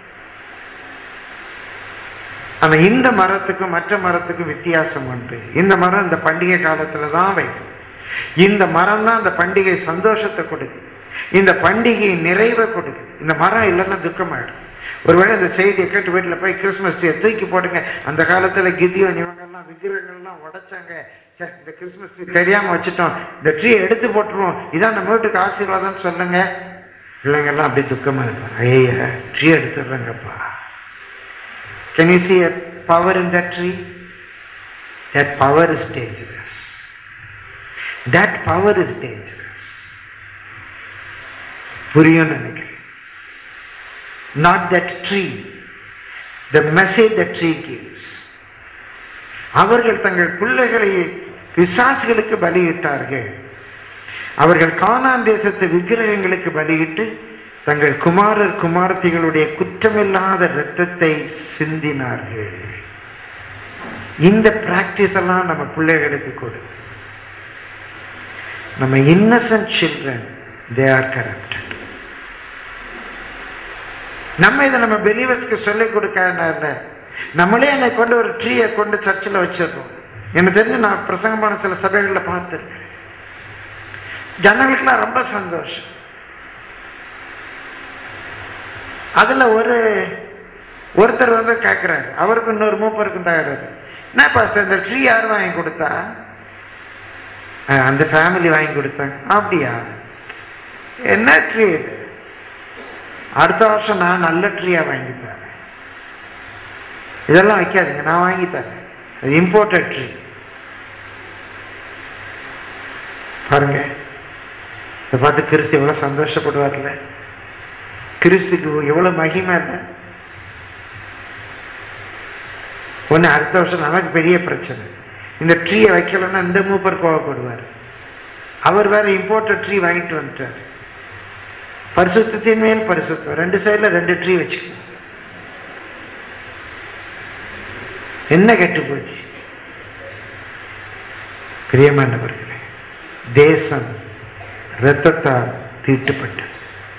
ஆனா இந்த மரத்துக்கும் மற்ற மரத்துக்கும் வித்தியாசம் உண்டு இந்த மரம் இந்த பண்டிகை காலத்துல தான் வைக்கும் இந்த மரம் தான் அந்த பண்டிகை சந்தோஷத்தை கொடுக்கு இந்த பண்டிகை நிறைவை கொடுக்கு இந்த மரம் இல்லைன்னா துக்கமாயிடும் ஒருவேளை இந்த செய்தியை கேட்டு வீட்டில் போய் கிறிஸ்மஸ் ட்ரீயை தூக்கி போடுங்க அந்த காலத்தில் கிதியோன் இவங்கெல்லாம் விக்கிரகங்கள்லாம் உடைச்சாங்க சரி இந்த கிறிஸ்மஸ் ட்ரீ தெரியாமல் வச்சுட்டோம் இந்த ட்ரீயை எடுத்து போட்டுருவோம் இதான் நம்ம வீட்டுக்கு ஆசீர்வாதம்னு சொல்லுங்க பிள்ளைங்கெல்லாம் அப்படியே துக்கமாக இருப்பாங்க ஐயா ட்ரீ எடுத்துடுறாங்கப்பா can you see power in that tree that power is dangerous that power is dangerous புரியும் நினைக்கிறேன் not that tree the message the tree gives அவர்கள் தங்கள் பிள்ளைகளை பிசாசுகளுக்கு பலியிட்டார்கள் அவர்கள் கானான் தேசத்து விக்கிரகங்களுக்கு பலியிட்டு தங்கள் குமாரர் குமாரத்திகளுடைய குற்றமில்லாத இரத்தத்தை சிந்தினார்கள் இந்த பிராக்டிஸ் எல்லாம் நம்ம பிள்ளைகளுக்கு கொடு நம்ம innocent children they are corrupted நம்ம இதை நம்ம பெலிவர்ஸ்க்கு சொல்லிக் கொடுக்க நம்மளே என்னை கொண்டு ஒரு ட்ரீயை கொண்டு சர்ச்சில் வச்சிடுறோம் எனக்கு தெரிஞ்சு நான் பிரசங்கமான சில சபைகளில் பார்த்துருக்கேன் ஜனங்களுக்குலாம் ரொம்ப சந்தோஷம் அதில் ஒரு ஒருத்தர் வந்து கேட்குறாரு அவருக்கு இன்னொரு மூப்பருக்கு தயாராரு என்ன பாஸ்டர் இந்த ட்ரீ யார் வாங்கி கொடுத்தா "அஹ், அந்த ஃபேமிலி வாங்கி கொடுத்தாங்க அப்படியா என்ன ட்ரீ இது அடுத்த வருஷம் நான் நல்ல ட்ரீயா வாங்கி தரேன் இதெல்லாம் வைக்காதீங்க நான் வாங்கி தரேன் அது இம்போர்ட்டட் ட்ரீ பாருங்க இதை பார்த்து கிறிஸ்து எவ்வளோ சந்தோஷப்படுவார்ல கிறிஸ்துக்கு எவ்வளோ மகிமை இல்லை ஒன்று அடுத்த வருஷம் நமக்கு பெரிய பிரச்சனை இந்த ட்ரீயை வைக்கலன்னா இந்த மூப்பர் கோவப்படுவார் அவர் வேற இம்போர்ட்டட் ட்ரீ வாங்கிட்டு வந்துட்டார் பரிசுத்தத்தின் மேல் பரிசுத்தம் ரெண்டு சைடில் ரெண்டு ட்ரீ வச்சுக்கணும் என்ன கெட்டு போச்சு பிரியமானவர்களே தேசம் இரத்தத்தால் தீட்டுப்பட்டது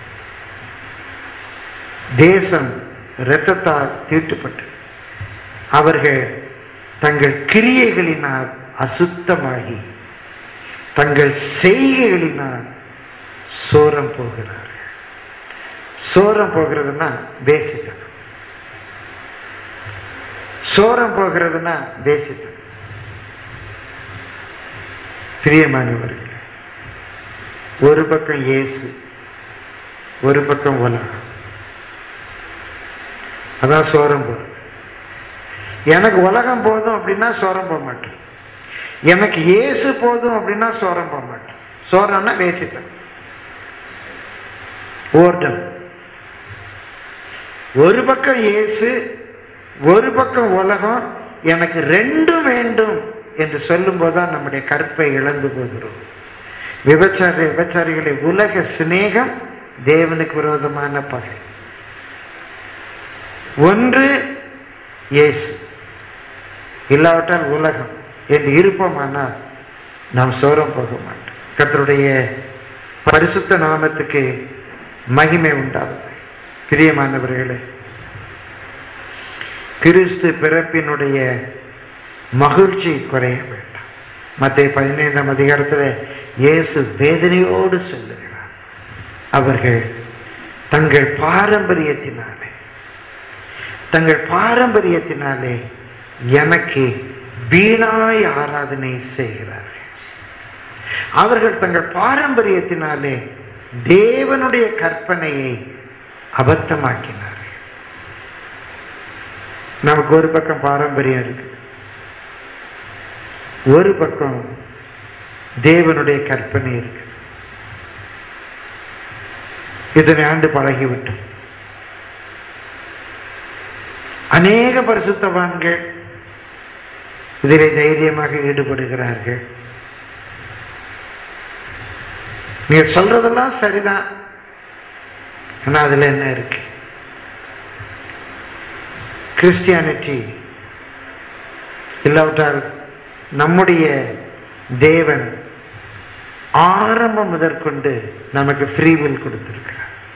தேசம் இரத்தத்தால் தீட்டுப்பட்டது அவர்கள் தங்கள் கிரியைகளினால் அசுத்தமாகி தங்கள் செய்கைகளினால் சோரம் போகிறார்கள் சோரம் போகிறதுனா பேசித்தனம் சோரம் போகிறதுனா பேசித்தனம் பிரியமானவர்களே ஒரு பக்கம் இயேசு ஒரு பக்கம் உலகம் அதான் சோரம் போகிறது எனக்கு உலகம் போதும் அப்படின்னா சோரம் போக மாட்டேன் எனக்கு இயேசு போதும் அப்படின்னா சோரம் போக மாட்டேன் சோரம்னா வேசித்தனம் ஓர்டம் ஒரு பக்கம் இயேசு ஒரு பக்கம் உலகம் எனக்கு ரெண்டும் வேண்டும் என்று சொல்லும்போது தான் நம்முடைய கற்பை இழந்து போகிறோம் விபச்சாரி விபச்சாரிகளை உலக சிநேகம் தேவனுக்கு விரோதமான பகை ஒன்று இயேசு இல்லாவிட்டால் உலகம் என்று இருப்போமானால் நாம் சோரம் போக மாட்டோம் கர்த்தருடைய பரிசுத்த நாமத்துக்கு மகிமை உண்டாகும் பிரியமானவர்களே கிறிஸ்து பிறப்பினுடைய மகிழ்ச்சி குறைய வேண்டாம் மத்திய பதினைந்தாம் அதிகாரத்தில் இயேசு வேதனையோடு சொல்லுகிறார் அவர்கள் தங்கள் பாரம்பரியத்தினாலே தங்கள் பாரம்பரியத்தினாலே எனக்கு வீணாய் ஆராதனை செய்கிறார்கள் அவர்கள் தங்கள் பாரம்பரியத்தினாலே தேவனுடைய கற்பனையை அபத்தமாக்கினார்கள் நமக்கு ஒரு பக்கம் பாரம்பரியம் இருக்கு ஒரு பக்கம் தேவனுடைய கற்பனை இருக்கு இதனை ஆண்டு பழகிவிட்டோம் அநேக பரிசுத்தவான்கள் இதிலே தைரியமாக ஈடுபடுகிறார்கள் நீங்க சொல்றதெல்லாம் சரிதான் ஆனா அதுல என்ன இருக்கு கிறிஸ்டியானிட்டி இல்லாவிட்டால் நம்முடைய தேவன் ஆரம்பம் முதற்கொண்டு நமக்கு ஃப்ரீ வில் கொடுத்திருக்கிறார்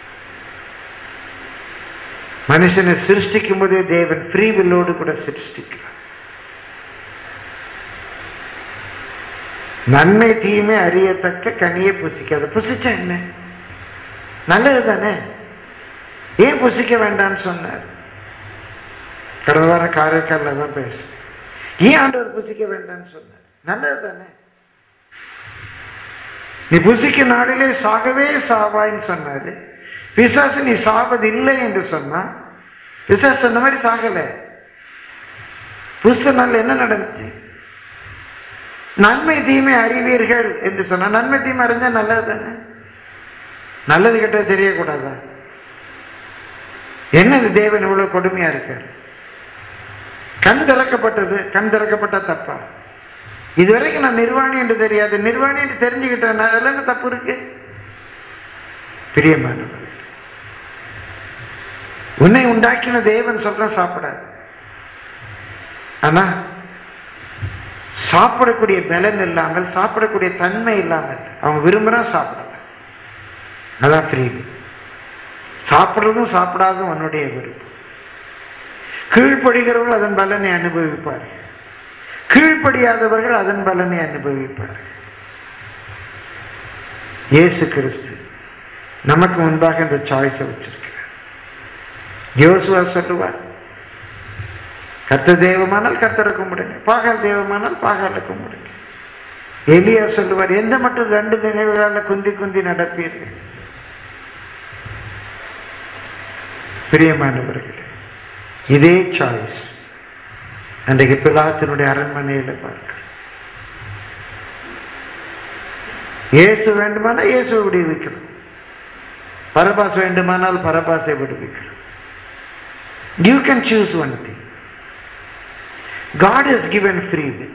மனுஷனை சிருஷ்டிக்கும் போதே தேவன் ஃப்ரீ வில்லோடு கூட சிருஷ்டிக்கிறார் நன்மை தீமை அறியத்தக்க கனியை புசிக்காது புசிச்சா என்ன நல்லது தானே ஏன் புசிக்க வேண்டாம்னு சொன்னார் கடந்த வாரம் காரைக்காலில் தான் பேச ஏன் ஆண்டவர் புசிக்க வேண்டாம்னு சொன்னார் நல்லது தானே நீ புசிக்க நாளிலே சாகவே சாவாய்ன்னு சொன்னாரு பிசாசு நீ சாவதில்லை என்று சொன்னா பிசாசு சொன்ன மாதிரி சாகலை புஸ்த நாள் என்ன நடந்துச்சு நன்மை தீமை அறிவீர்கள் என்று சொன்னா நன்மை தீமை அறிஞ்சா நல்லது தானே நல்லது கெட்டது தெரியக்கூடாதா என்னது தேவன் இவ்வளவு கொடுமையா இருக்காரு கண் திறக்கப்பட்டது கண் திறக்கப்பட்ட தப்பா இதுவரைக்கும் நான் நிர்வாணி என்று தெரியாது நிர்வாணி என்று தெரிஞ்சுக்கிட்டேன் அதில் என்ன தப்பு இருக்கு பிரியமானவர் உன்னை உண்டாக்கின தேவன் சொல்ற சாப்பிடாது ஆனா சாப்பிடக்கூடிய பலன் இல்லாமல் சாப்பிடக்கூடிய தன்மை இல்லாமல் அவன் விரும்புறா சாப்பிடல அதான் பிரிவு சாப்பிட்றதும் சாப்பிடாதும் உன்னுடைய விருப்பம் கீழ்ப்படுகிறவர்கள் அதன் பலனை அனுபவிப்பார் கீழ்ப்படியாதவர்கள் அதன் பலனை அனுபவிப்பார் இயேசு கிறிஸ்து நமக்கு முன்பாக இந்த சாய்ஸை வச்சிருக்கிறார் யோசுவா சொல்லுவார் கத்த தெய்வமானால் கத்தரை கும்பிடுங்க பாகால் தெய்வமானால் பாகால கும்பிடுங்க எலியா சொல்லுவார் எந்த மட்டும் ரெண்டு நினைவுகளால் குந்தி குந்தி நடப்பீர்கள் பிரியமானவர்களே இதே சாய்ஸ் அன்றைக்கு பிலாத்தினுடைய அரண்மனையில் பார்க்க இயேசு வேண்டுமானால் இயேசுவை விடுவிக்கணும் பரபாஸ் வேண்டுமானால் பரபாசை விடுவிக்கணும் you can choose one thing God has given free will.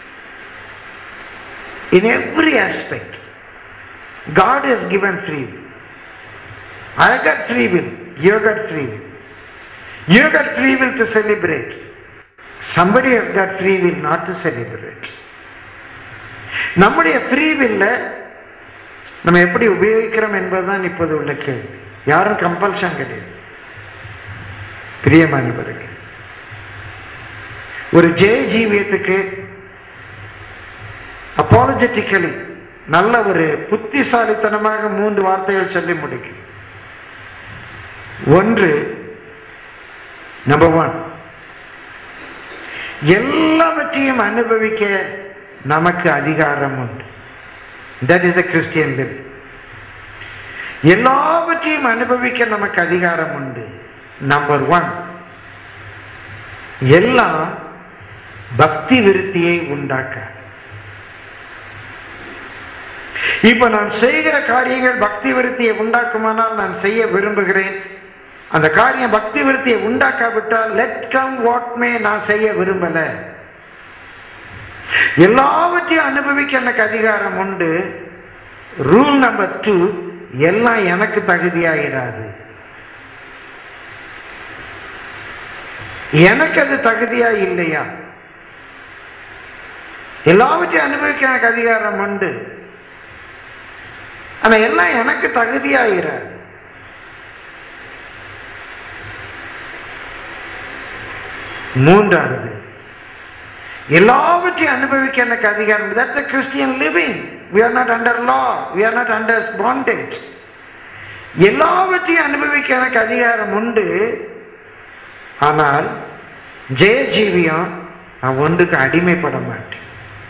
In every aspect, God has given free will. I got free will. You got free will. You got free will to celebrate. Somebody has got free will not to celebrate. நம்முடைய free வில்ல நம்ம எப்படி உபயோகிக்கிறோம் என்பதுதான் இப்போது உள்ள கேள்வி யாரும் கம்பல்ஷன் கிடையாது பிரியமானவர்கள் ஒரு ஜெய ஜீவியத்துக்கு அப்பாலஜெட்டிக்கலி நல்ல ஒரு புத்திசாலித்தனமாக மூன்று வார்த்தைகள் சொல்லி முடிக்கும் ஒன்று நம்பர் ஒன் எல்லாவற்றையும் அனுபவிக்க நமக்கு அதிகாரம் உண்டு that is the Christian live எல்லாவற்றையும் அனுபவிக்க நமக்கு அதிகாரம் உண்டு நம்பர் ஒன் எல்லாம் பக்தி விருத்தியை உண்டாக்க இப்ப நான் செய்கிற காரியங்கள் பக்தி விருத்தியை உண்டாக்குமானால் நான் செய்ய விரும்புகிறேன் அந்த காரியம் பக்தி விருத்தியை உண்டாக்காவிட்டால் லெட் கம் வாட் மே நான் செய்ய விரும்பல எல்லாவற்றையும் அனுபவிக்க எனக்கு அதிகாரம் உண்டு ரூல் நம்பர் டூ எல்லாம் எனக்கு தகுதியாகிறாது எனக்கு அது தகுதியா இல்லையா எல்லாவற்றையும் அனுபவிக்க எனக்கு அதிகாரம் உண்டு ஆனா எல்லாம் எனக்கு தகுதியாகிற மூன்றாவது எல்லாவற்றையும் அனுபவிக்க எனக்கு அதிகாரம் that the Christian living we are not under law we are not under bondage எல்லாவற்றையும் அனுபவிக்க எனக்கு அதிகாரம் உண்டு ஆனால் ஜெய ஜீவியம் நான் ஒன்றுக்கு அடிமைப்பட மாட்டேன்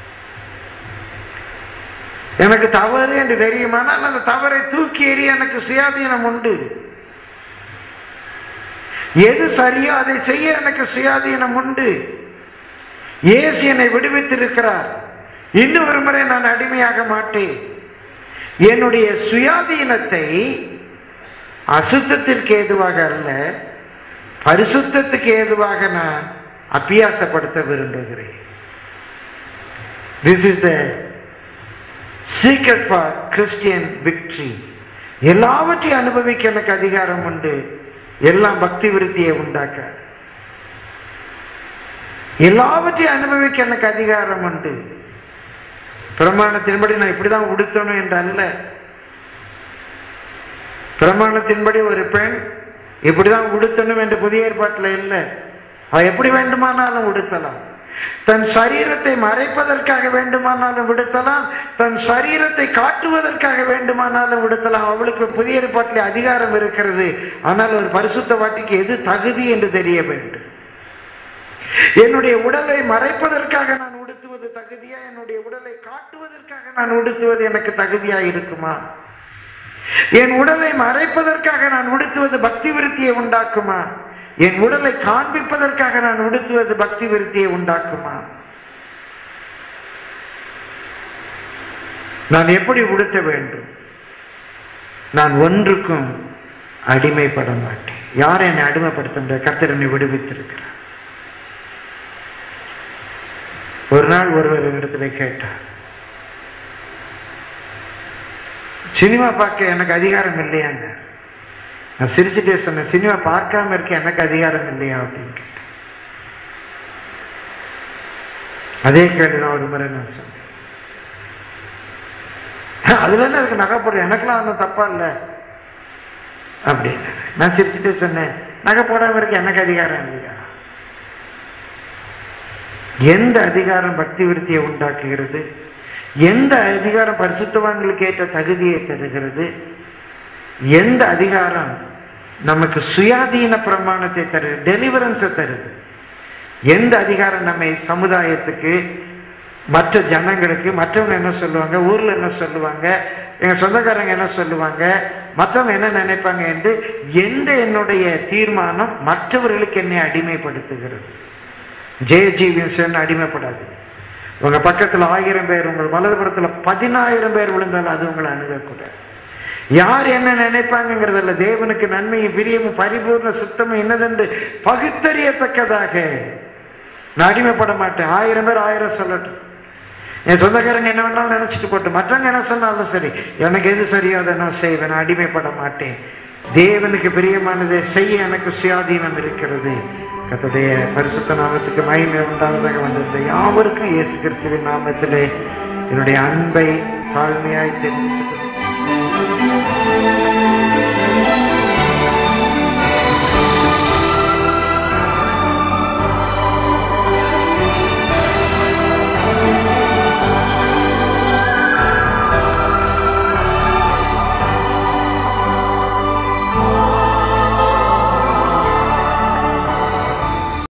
எனக்கு தவறு என்று தெரியுமானால் அந்த தவறை தூக்கி எறிய எனக்கு சுயாதீனம் உண்டு எது சரியோ அதை செய்ய எனக்கு சுயாதீனம் உண்டு இயேசு என்னை விடுவித்திருக்கிறார் இன்னும் ஒரு முறை நான் அடிமையாக மாட்டேன் என்னுடைய சுயாதீனத்தை அசுத்தத்திற்கு ஏதுவாக அல்ல பரிசுத்தத்துக்கு ஏதுவாக நான் அபியாசப்படுத்த விரும்புகிறேன் this is the secret for Christian victory எல்லாவற்றையும் அனுபவிக்க எனக்கு அதிகாரம் உண்டு எல்லாம் பக்தி விருத்தியை உண்டாக்க எல்லாவற்றையும் அனுபவிக்க எனக்கு அதிகாரம் உண்டு பிரமாணத்தின்படி நான் இப்படிதான் உடுத்தணும் என்று அல்ல பிரமாணத்தின்படி ஒரு பெண் இப்படிதான் உடுத்தணும் என்று புதிய ஏற்பாட்டில் இல்லை அவ எப்படி வேண்டுமானாலும் உடுத்தலாம் தன் சரீரத்தை மறைப்பதற்காக வேண்டுமானாலும் விடுத்தலாம் தன் சரீரத்தை காட்டுவதற்காக வேண்டுமானாலும் விடுத்தலாம் அவளுக்கு புதிய ஏற்பாட்டிலே அதிகாரம் இருக்கிறது ஆனால் ஒரு பரிசுத்த வாட்டிக்கு எது தகுதி என்று தெரிய வேண்டும் என்னுடைய உடலை மறைப்பதற்காக நான் உடுத்துவது தகுதியா என்னுடைய உடலை காட்டுவதற்காக நான் உடுத்துவது எனக்கு தகுதியா இருக்குமா என் உடலை மறைப்பதற்காக நான் உடுத்துவது பக்தி விருத்தியை உண்டாக்குமா என் உடலை காண்பிப்பதற்காக நான் உடுத்துவது பக்தி விருத்தியை உண்டாக்குமா நான் எப்படி உடுத்த வேண்டும் நான் ஒன்றுக்கும் அடிமைப்பட மாட்டேன் யார் என்னை அடிமைப்படுத்த முடியாது கர்த்தர் என்னை விடுவித்திருக்கிறார் ஒரு நாள் ஒருவர் இடத்துல கேட்டார் சினிமா பார்க்க எனக்கு அதிகாரம் இல்லையாங்க நான் சிரிச்சுட்டே சொன்னேன் சினிமா பார்க்காம இருக்க எனக்கு அதிகாரம் இல்லையா அப்படின்னு கேட்டேன் அதே கேள்வி நான் ஒரு முறை நான் சொன்னேன் அதுல என்ன இருக்கு நகை போடுற எனக்கெல்லாம் ஒன்றும் தப்பா இல்லை அப்படின்னு நான் சிரிச்சுட்டே சொன்னேன் நகை போடாம இருக்க எனக்கு அதிகாரம் இல்லையா எந்த அதிகாரம் பக்தி விருத்தியை உண்டாக்குகிறது எந்த அதிகாரம் பரிசுத்தவான்களுக்கு ஏற்ற தகுதியை தருகிறது எந்த அதிகாரம் நமக்கு சுயாதீன பிரமாணத்தை தருது டெலிவரன்ஸை தருது எந்த அதிகாரம் நம்மை சமுதாயத்துக்கு மற்ற ஜனங்களுக்கு மற்றவங்க என்ன சொல்லுவாங்க ஊர்ல என்ன சொல்லுவாங்க எங்க சொந்தக்காரங்க என்ன சொல்லுவாங்க மற்றவங்க என்ன நினைப்பாங்க என்று எந்த என்னுடைய தீர்மானம் மற்றவர்களுக்கு என்னை அடிமைப்படுத்துகிறது ஜெயஜீவியன் அடிமைப்படாது உங்க பக்கத்துல ஆயிரம் பேர் உங்கள் வலதுபுறத்துல பதினாயிரம் பேர் விழுந்தாலும் அது உங்களை அணுகக்கூடாது யார் என்ன நினைப்பாங்கிறதுல தேவனுக்கு நன்மையும் பிரியமும் பரிபூர்ண சுத்தமும் என்னதென்று பகுத்தறியத்தக்கதாக நான் அடிமைப்பட மாட்டேன் ஆயிரம் பேர் ஆயிரம் சொல்லட்டும் என் சொந்தக்காரங்க என்ன வேணாலும் நினைச்சிட்டு போட்டு மற்றவங்க என்ன சொன்னாலும் சரி எனக்கு எது சரியோ அதை நான் செய்வேன் நான் அடிமைப்பட மாட்டேன் தேவனுக்கு பிரியமானதை செய்ய எனக்கு சுயாதீனம் இருக்கிறது கத்தடைய பரிசுத்த நாமத்துக்கு மகிமை உண்டாவதாக வந்திருந்த யாவருக்கும் இயேசு கிறிஸ்துவின் நாமத்திலே என்னுடைய அன்பை தாழ்மையாய் தெரிவித்துக்